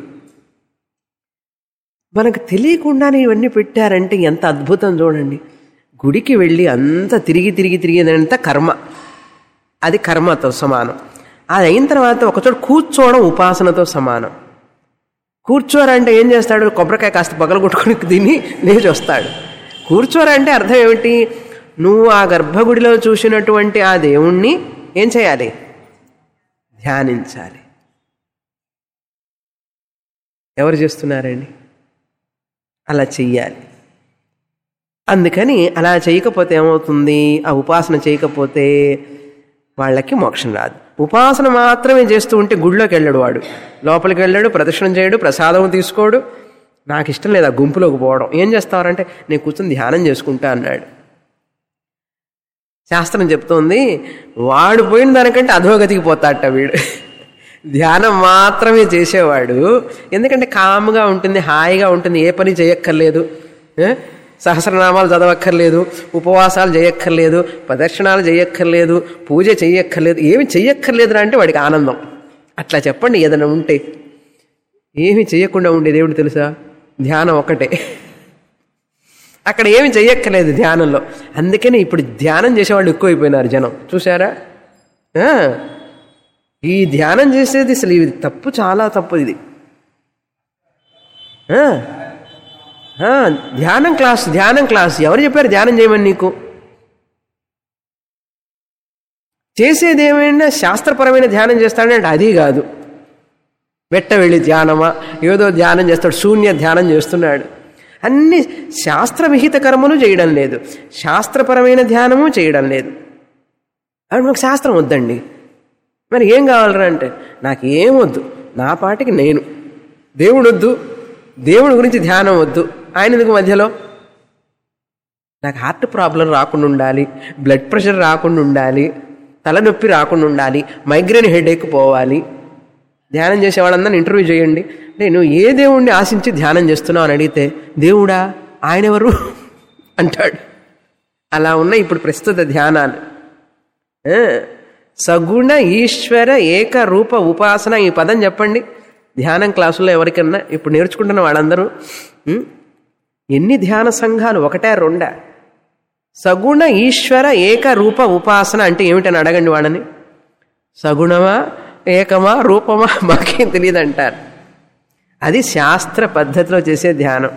మనకు తెలియకుండానే ఇవన్నీ పెట్టారంటే ఎంత అద్భుతం చూడండి గుడికి వెళ్ళి అంత తిరిగి తిరిగి తిరిగేదంతా కర్మ అది కర్మతో సమానం అది అయిన తర్వాత ఒకచోట కూర్చోవడం ఉపాసనతో సమానం కూర్చోరంటే ఏం చేస్తాడు కొబ్బరికాయ కాస్త పగలు కొట్టుకుని తిని లేచి వస్తాడు కూర్చోరంటే అర్థం ఏమిటి నువ్వు ఆ గర్భగుడిలో చూసినటువంటి ఆ దేవుణ్ణి ఏం చేయాలి ధ్యానించాలి ఎవరు చేస్తున్నారండి అలా చెయ్యాలి అందుకని అలా చేయకపోతే ఏమవుతుంది ఆ ఉపాసన చేయకపోతే వాళ్ళకి మోక్షం రాదు ఉపాసన మాత్రమే చేస్తూ ఉంటే గుడిలోకి వెళ్ళాడు వాడు లోపలికి వెళ్ళాడు ప్రదక్షిణం చేయడు ప్రసాదం తీసుకోడు నాకు ఇష్టం లేదు ఆ గుంపులోకి పోవడం ఏం చేస్తావారంటే నేను కూర్చొని ధ్యానం చేసుకుంటా అన్నాడు శాస్త్రం చెప్తోంది వాడు పోయిన దానికంటే అధోగతికి పోతాడట వీడు ధ్యానం మాత్రమే చేసేవాడు ఎందుకంటే కామ్గా ఉంటుంది హాయిగా ఉంటుంది ఏ పని చేయక్కర్లేదు ఏ? సహస్రనామాలు చదవక్కర్లేదు ఉపవాసాలు చేయక్కర్లేదు ప్రదర్శనాలు చేయక్కర్లేదు పూజ చేయక్కర్లేదు ఏమి చెయ్యక్కర్లేదురా అంటే వాడికి ఆనందం అట్లా చెప్పండి ఏదైనా ఉంటే ఏమి చేయకుండా ఉండేది ఏమిటి తెలుసా ధ్యానం ఒకటే అక్కడ ఏమి చెయ్యక్కర్లేదు ధ్యానంలో అందుకని ఇప్పుడు ధ్యానం చేసేవాళ్ళు ఎక్కువైపోయినారు జనం చూసారా ఆ, ఈ ధ్యానం చేసేది అసలు ఇది తప్పు చాలా తప్పు ఇది ఆ, ఆ, ధ్యానం క్లాస్ ధ్యానం క్లాస్ ఎవరు చెప్పారు ధ్యానం చేయమని నీకు చేసేది ఏమైనా శాస్త్రపరమైన ధ్యానం చేస్తాడంటే అది కాదు వెట్ట వెళ్ళి ధ్యానమా ఏదో ధ్యానం చేస్తాడు శూన్య ధ్యానం చేస్తున్నాడు అన్ని శాస్త్రవిహిత కర్మలు చేయడం లేదు శాస్త్రపరమైన ధ్యానము చేయడం లేదు అప్పుడు మనకు శాస్త్రం వద్దండి మరి ఏం కావాలరా అంటే నాకు ఏం వద్దు నా పాటికి నేను దేవుడు వద్దు దేవుడి గురించి ధ్యానం వద్దు ఆయన ఎందుకు మధ్యలో నాకు హార్ట్ ప్రాబ్లం రాకుండా ఉండాలి బ్లడ్ ప్రెషర్ రాకుండా ఉండాలి తలనొప్పి రాకుండా ఉండాలి మైగ్రేన్ హెడేక్ పోవాలి ధ్యానం చేసే వాళ్ళందరిని ఇంటర్వ్యూ చేయండి నేను ఏ దేవుణ్ణి ఆశించి ధ్యానం చేస్తున్నావు అని అడిగితే దేవుడా ఆయన ఎవరు అంటాడు అలా ఉన్న ఇప్పుడు ప్రస్తుత ధ్యానాలు ఆ, సగుణ ఈశ్వర ఏకరూప ఉపాసన ఈ పదం చెప్పండి ధ్యానం క్లాసుల్లో ఎవరికన్నా ఇప్పుడు నేర్చుకుంటున్న వాళ్ళందరూ ఉం? ఎన్ని ధ్యాన సంఘాలు ఒకటే రెండా సగుణ ఈశ్వర ఏకరూప ఉపాసన అంటే ఏమిటని అడగండి వాళ్ళని సగుణమా ఏకమా రూపమా మాకేం తెలియదు అంటారు అది శాస్త్ర పద్ధతిలో చేసే ధ్యానం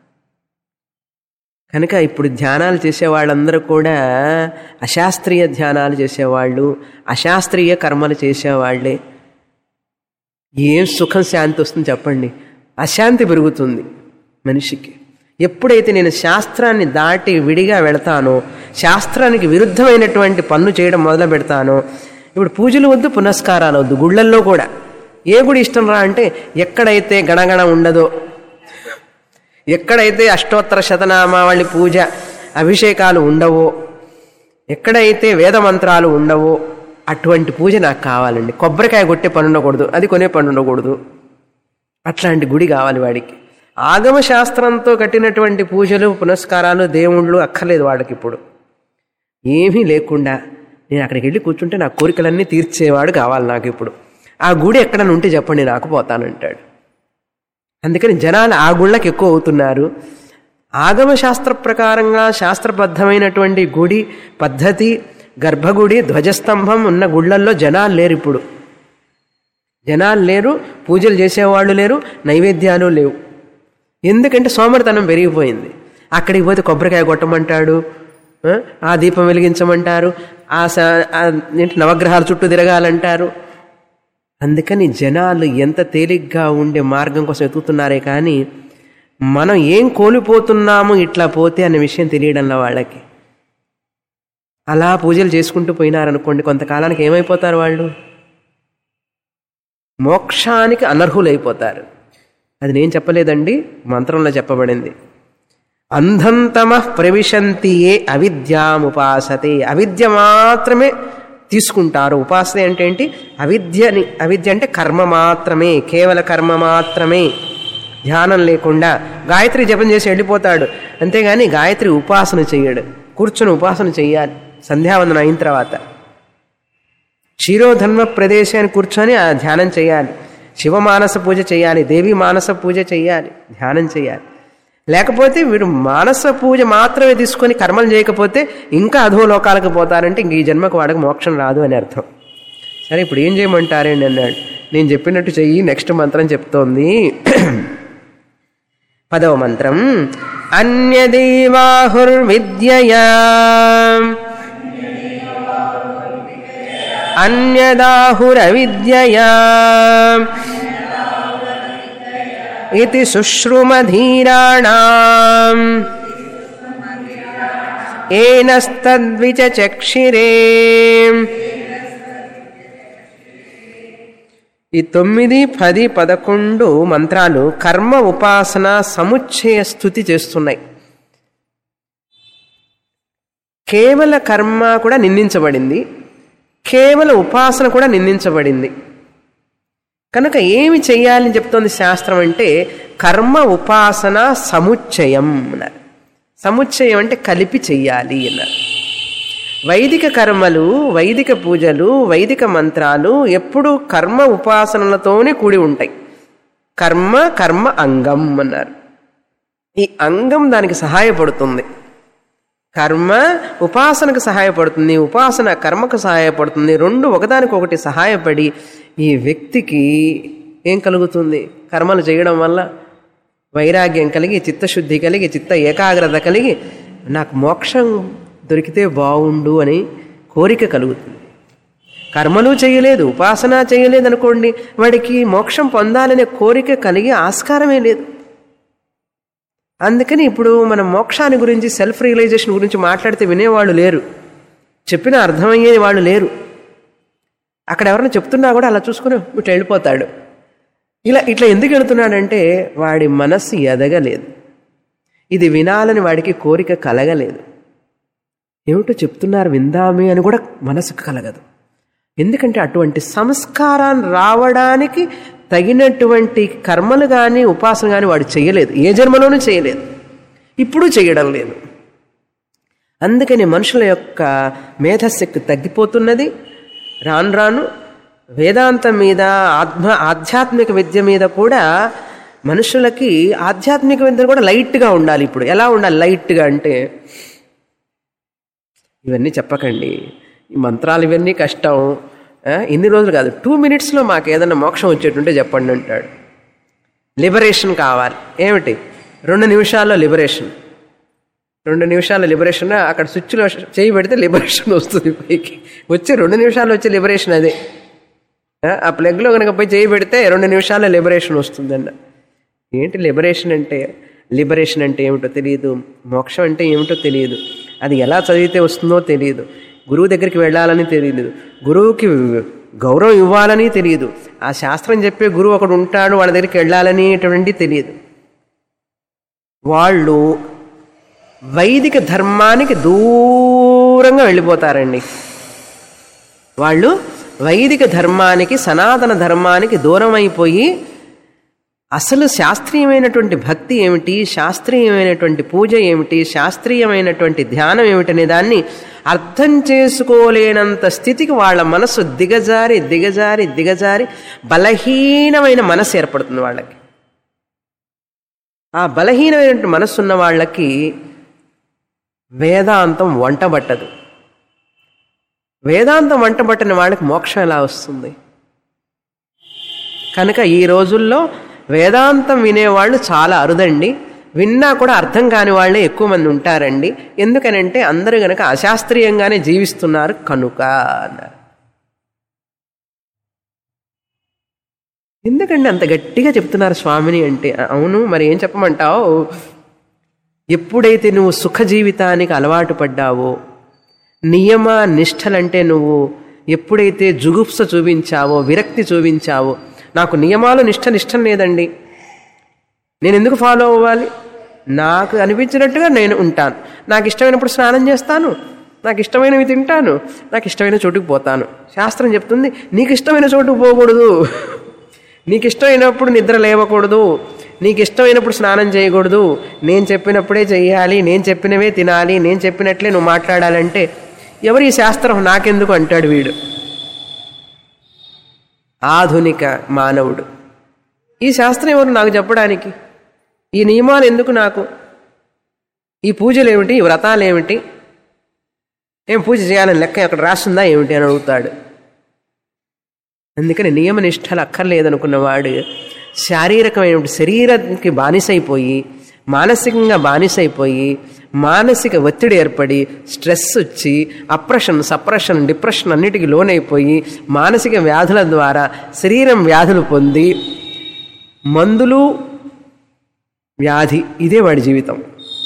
కనుక ఇప్పుడు ధ్యానాలు చేసే వాళ్ళందరూ కూడా అశాస్త్రీయ ధ్యానాలు చేసేవాళ్ళు అశాస్త్రీయ కర్మలు చేసేవాళ్ళే ఏం సుఖం శాంతి వస్తుంది చెప్పండి అశాంతి పెరుగుతుంది మనిషికి ఎప్పుడైతే నేను శాస్త్రాన్ని దాటి విడిగా వెళతానో శాస్త్రానికి విరుద్ధమైనటువంటి పన్ను చేయడం మొదలు పెడతానో ఇప్పుడు పూజలు వద్దు పునస్కారాలు వద్దు గుళ్ళల్లో కూడా ఏ గుడి ఇష్టం రా అంటే ఎక్కడైతే గణగణ ఉండదో ఎక్కడైతే అష్టోత్తర శతనామావళి పూజ అభిషేకాలు ఉండవో ఎక్కడైతే వేద మంత్రాలు ఉండవో అటువంటి పూజ నాకు కావాలండి కొబ్బరికాయ కొట్టే పని ఉండకూడదు అది కొనే పని ఉండకూడదు అట్లాంటి గుడి కావాలి వాడికి ఆగమ శాస్త్రంతో కట్టినటువంటి పూజలు పునస్కారాలు దేవుళ్ళు అక్కర్లేదు వాడికి ఇప్పుడు ఏమీ లేకుండా నేను అక్కడికి వెళ్ళి కూర్చుంటే నా కోరికలన్నీ తీర్చేవాడు కావాలి నాకు ఇప్పుడు ఆ గుడి ఎక్కడన్నా ఉంటే చెప్పండి నాకు పోతానంటాడు అందుకని జనాలు ఆ గుళ్ళకి ఎక్కువ అవుతున్నారు ఆగమ శాస్త్ర ప్రకారంగా శాస్త్రబద్ధమైనటువంటి గుడి పద్ధతి గర్భగుడి ధ్వజస్తంభం ఉన్న గుళ్ళల్లో జనాలు లేరు ఇప్పుడు జనాలు లేరు పూజలు చేసేవాళ్ళు లేరు నైవేద్యాలు లేవు ఎందుకంటే సోమరితనం పెరిగిపోయింది అక్కడికి పోతే కొబ్బరికాయ కొట్టమంటాడు ఆ, ఆ దీపం వెలిగించమంటారు ఆ స- ఆ ఏంటి నవగ్రహాల చుట్టూ తిరగాలంటారు అందుకని జనాలు ఎంత తేలిగ్గా ఉండే మార్గం కోసం ఎతుకుతున్నారే కానీ మనం ఏం కోల్పోతున్నాము ఇట్లా పోతే అనే విషయం తెలియడంలో వాళ్ళకి అలా పూజలు చేసుకుంటూ పోయినారనుకోండి కొంతకాలానికి ఏమైపోతారు వాళ్ళు మోక్షానికి అనర్హులైపోతారు అది నేను చెప్పలేదండి మంత్రంలో చెప్పబడింది అంధంతమ ప్రవిశంతి ఏ అవిద్యాముపాసతే అవిద్య మాత్రమే తీసుకుంటారు ఉపాసన అంటే ఏంటి అవిద్యని అవిద్య అంటే కర్మ మాత్రమే కేవల కర్మ మాత్రమే ధ్యానం లేకుండా గాయత్రి జపం చేసి వెళ్ళిపోతాడు అంతేగాని గాయత్రి ఉపాసన చెయ్యడు కూర్చొని ఉపాసన చెయ్యాలి సంధ్యావందనం అయిన తర్వాత క్షీరోధన్వ ప్రదేశాన్ని కూర్చొని ఆ ధ్యానం చేయాలి శివ మానస పూజ చేయాలి దేవి మానస పూజ చేయాలి ధ్యానం చేయాలి లేకపోతే వీడు మానస పూజ మాత్రమే తీసుకొని కర్మలు చేయకపోతే ఇంకా అధోలోకాలకు పోతారంటే ఇంక ఈ జన్మకు వాడికి మోక్షం రాదు అని అర్థం సరే ఇప్పుడు ఏం చేయమంటారండి అన్నాడు నేను చెప్పినట్టు చెయ్యి నెక్స్ట్ మంత్రం చెప్తోంది పదవ మంత్రం అన్యదేవాహుర్విద్యయా అన్యదాహురవిద్యయా ఇది శుశ్రుమధీరాణం ఏనస్తద్విచక్షిరే ఈ తొమ్మిది పది పదకొండు మంత్రాలు కర్మ ఉపాసన సముచ్చయ స్థుతి చేస్తున్నాయి కేవల కర్మ కూడా నిందించబడింది కేవల ఉపాసన కూడా నిందించబడింది కనుక ఏమి చెయ్యాలని చెప్తోంది శాస్త్రం అంటే కర్మ ఉపాసన సముచ్చయం అన్నారు సముచ్చయం అంటే కలిపి చెయ్యాలి అన్నారు వైదిక కర్మలు వైదిక పూజలు వైదిక మంత్రాలు ఎప్పుడు కర్మ ఉపాసనలతోనే కూడి ఉంటాయి కర్మ కర్మ అంగం అన్నారు ఈ అంగం దానికి సహాయపడుతుంది కర్మ ఉపాసనకు సహాయపడుతుంది ఉపాసన కర్మకు సహాయపడుతుంది రెండు ఒకదానికొకటి సహాయపడి ఈ వ్యక్తికి ఏం కలుగుతుంది కర్మలు చేయడం వల్ల వైరాగ్యం కలిగి చిత్తశుద్ధి కలిగి చిత్త ఏకాగ్రత కలిగి నాకు మోక్షం దొరికితే బాగుండు అని కోరిక కలుగుతుంది కర్మలు చేయలేదు ఉపాసన చేయలేదు అనుకోండి వాడికి మోక్షం పొందాలనే కోరిక కలిగి ఆస్కారమే లేదు అందుకని ఇప్పుడు మనం మోక్షాన్ని గురించి సెల్ఫ్ రియలైజేషన్ గురించి మాట్లాడితే వినేవాళ్ళు లేరు చెప్పినా అర్థమయ్యేది వాళ్ళు లేరు అక్కడ ఎవరైనా చెప్తున్నా కూడా అలా చూసుకుని ఇటు వెళ్ళిపోతాడు ఇలా ఇట్లా ఎందుకు వెళుతున్నాడంటే వాడి మనస్సు ఎదగలేదు ఇది వినాలని వాడికి కోరిక కలగలేదు ఏమిటో చెప్తున్నారు విందామే అని కూడా మనసుకు కలగదు ఎందుకంటే అటువంటి సంస్కారాన్ని రావడానికి తగినటువంటి కర్మలు కానీ ఉపాసన కానీ వాడు చేయలేదు ఏ జన్మలోనూ చేయలేదు ఇప్పుడు చేయడం లేదు అందుకని మనుషుల యొక్క మేధశక్తి తగ్గిపోతున్నది రాను రాను వేదాంతం మీద ఆత్మ ఆధ్యాత్మిక విద్య మీద కూడా మనుషులకి ఆధ్యాత్మిక విద్య కూడా లైట్గా ఉండాలి ఇప్పుడు ఎలా ఉండాలి లైట్గా అంటే ఇవన్నీ చెప్పకండి ఈ మంత్రాలు ఇవన్నీ కష్టం ఆ, ఇన్ని రోజులు కాదు టూ మినిట్స్లో మాకు ఏదైనా మోక్షం వచ్చేటుంటే చెప్పండి అంటాడు లిబరేషన్ కావాలి ఏమిటి రెండు నిమిషాల్లో లిబరేషన్ రెండు నిమిషాల లిబరేషన్ అక్కడ స్విచ్లో చేయి పెడితే లిబరేషన్ వస్తుంది పైకి వచ్చి రెండు నిమిషాలు వచ్చే లిబరేషన్ అదే ఆ, ఆ ప్లగ్లో కనుక పోయి చేయి పెడితే రెండు నిమిషాల్లో లిబరేషన్ వస్తుందన్న ఏంటి లిబరేషన్ అంటే లిబరేషన్ అంటే ఏమిటో తెలియదు మోక్షం అంటే ఏమిటో తెలియదు అది ఎలా చదివితే వస్తుందో తెలియదు గురువు దగ్గరికి వెళ్ళాలని తెలియదు గురువుకి గౌరవం ఇవ్వాలని తెలియదు ఆ శాస్త్రం చెప్పే గురువు ఒకడు ఉంటాడు వాళ్ళ దగ్గరికి వెళ్ళాలనేటువంటి తెలియదు వాళ్ళు వైదిక ధర్మానికి దూరంగా వెళ్ళిపోతారండి వాళ్ళు వైదిక ధర్మానికి సనాతన ధర్మానికి దూరం అయిపోయి అసలు శాస్త్రీయమైనటువంటి భక్తి ఏమిటి శాస్త్రీయమైనటువంటి పూజ ఏమిటి శాస్త్రీయమైనటువంటి ధ్యానం ఏమిటనే దాన్ని అర్థం చేసుకోలేనంత స్థితికి వాళ్ళ మనసు దిగజారి దిగజారి దిగజారి బలహీనమైన మనసు ఏర్పడుతుంది వాళ్ళకి ఆ బలహీనమైనటువంటి మనస్సు ఉన్న వాళ్ళకి వేదాంతం వంటబట్టదు వేదాంతం వంటబట్టని వాళ్ళకి మోక్షం ఎలా వస్తుంది కనుక ఈ రోజుల్లో వేదాంతం వినేవాళ్ళు చాలా అరుదండి విన్నా కూడా అర్థం కాని వాళ్ళే ఎక్కువ మంది ఉంటారండి ఎందుకనంటే అందరూ గనక అశాస్త్రీయంగానే జీవిస్తున్నారు కనుక అన్నారు ఎందుకండి అంత గట్టిగా చెప్తున్నారు స్వామిని అంటే అవును మరి ఏం చెప్పమంటావు ఎప్పుడైతే నువ్వు సుఖ జీవితానికి అలవాటు పడ్డావో నియమ నిష్టలంటే నువ్వు ఎప్పుడైతే జుగుప్స చూపించావో విరక్తి చూపించావో నాకు నియమాలు నిష్ట నిష్టం లేదండి నేను ఎందుకు ఫాలో అవ్వాలి నాకు అనిపించినట్టుగా నేను ఉంటాను నాకు ఇష్టమైనప్పుడు స్నానం చేస్తాను నాకు ఇష్టమైనవి తింటాను నాకు ఇష్టమైన చోటుకు పోతాను శాస్త్రం చెప్తుంది నీకు ఇష్టమైన చోటుకు పోకూడదు నీకు ఇష్టమైనప్పుడు నిద్ర లేవకూడదు నీకు ఇష్టమైనప్పుడు స్నానం చేయకూడదు నేను చెప్పినప్పుడే చెయ్యాలి నేను చెప్పినవే తినాలి నేను చెప్పినట్లే నువ్వు మాట్లాడాలంటే ఎవరు ఈ శాస్త్రం నాకెందుకు అంటాడు వీడు ఆధునిక మానవుడు ఈ శాస్త్రం ఎవరు నాకు చెప్పడానికి ఈ నియమాలు ఎందుకు నాకు ఈ పూజలు ఏమిటి ఈ వ్రతాలు ఏమిటి ఏం పూజ చేయాలని లెక్క అక్కడ రాస్తుందా ఏమిటి అని అడుగుతాడు అందుకని నియమ నిష్ఠలు అక్కర్లేదనుకున్నవాడు శారీరకమైన శరీరానికి బానిసైపోయి మానసికంగా బానిసైపోయి మానసిక ఒత్తిడి ఏర్పడి స్ట్రెస్ వచ్చి అప్రెషన్ సప్రెషన్ డిప్రెషన్ అన్నిటికీ లోనైపోయి మానసిక వ్యాధుల ద్వారా శరీరం వ్యాధులు పొంది మందులు వ్యాధి ఇదే వాడి జీవితం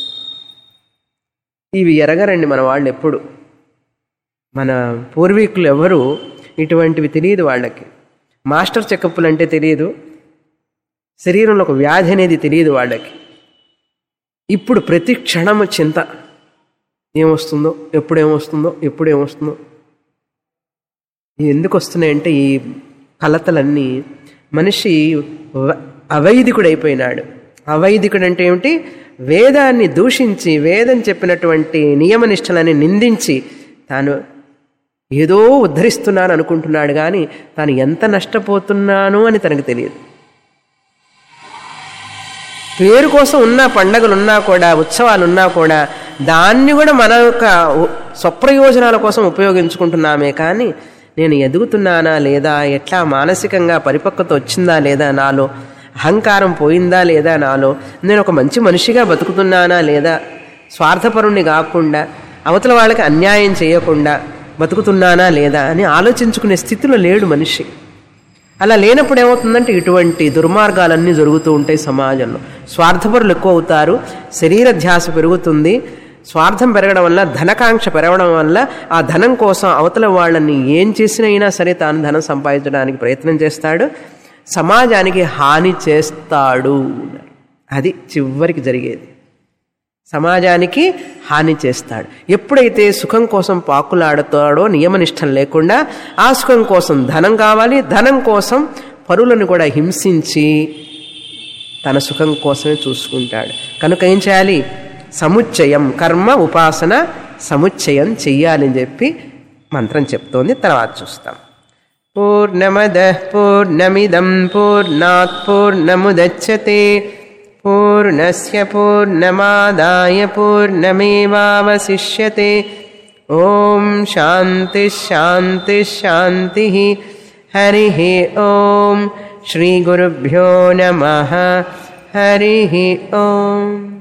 ఇవి ఎరగరండి మన వాళ్ళు ఎప్పుడు మన పూర్వీకులు ఎవరు ఇటువంటివి తెలియదు వాళ్ళకి మాస్టర్ చెకప్లు అంటే తెలియదు శరీరంలో ఒక వ్యాధి అనేది తెలియదు వాళ్ళకి ఇప్పుడు ప్రతి క్షణము చింత ఏమొస్తుందో ఎప్పుడు ఏమొస్తుందో ఎప్పుడు ఏమొస్తుందో ఇవి ఎందుకు వస్తున్నాయంటే ఈ కలతలన్నీ మనిషి వ- అవైదికుడైపోయినాడు అవైదికుడు అంటే ఏమిటి వేదాన్ని దూషించి వేదం చెప్పినటువంటి నియమనిష్టలని నిందించి తాను ఏదో ఉద్ధరిస్తున్నాను అనుకుంటున్నాడు కానీ తాను ఎంత నష్టపోతున్నాను అని తనకు తెలియదు పేరు కోసం ఉన్న పండగలు ఉన్నా కూడా ఉత్సవాలు ఉన్నా కూడా దాన్ని కూడా మన యొక్క ఉ- స్వప్రయోజనాల కోసం ఉపయోగించుకుంటున్నామే కానీ నేను ఎదుగుతున్నానా లేదా ఎట్లా మానసికంగా పరిపక్వత వచ్చిందా లేదా నాలో అహంకారం పోయిందా లేదా నాలో నేను ఒక మంచి మనిషిగా బతుకుతున్నానా లేదా స్వార్థపరుణ్ణి కాకుండా అవతల వాళ్ళకి అన్యాయం చేయకుండా బతుకుతున్నానా లేదా అని ఆలోచించుకునే స్థితిలో లేడు మనిషి అలా లేనప్పుడు ఏమవుతుందంటే ఇటువంటి దుర్మార్గాలన్నీ జరుగుతూ ఉంటాయి సమాజంలో స్వార్థపరులు ఎక్కువ అవుతారు శరీర ధ్యాస పెరుగుతుంది స్వార్థం పెరగడం వల్ల ధనకాంక్ష పెరగడం వల్ల ఆ ధనం కోసం అవతల వాళ్ళని ఏం చేసినైనా సరే తాను ధనం సంపాదించడానికి ప్రయత్నం చేస్తాడు సమాజానికి హాని చేస్తాడు అది చివరికి జరిగేది సమాజానికి హాని చేస్తాడు ఎప్పుడైతే సుఖం కోసం పాకులాడుతాడో నియమనిష్టం లేకుండా ఆ సుఖం కోసం ధనం కావాలి ధనం కోసం పరులను కూడా హింసించి తన సుఖం కోసమే చూసుకుంటాడు కనుక ఏం చేయాలి సముచ్చయం కర్మ ఉపాసన సముచ్చయం చెయ్యాలని చెప్పి మంత్రం చెప్తోంది తర్వాత చూస్తాం పూర్ణమద పూర్ణమిదం పూర్ణాత్ పూర్ణముదచ్చతే పూర్ణస్య పూర్ణమాదాయ పూర్ణమేవావశిష్యతే ఓం శాంతి శాంతి శాంతి హరి ఓం శ్రీ గురుభ్యో నమ హరి ఓం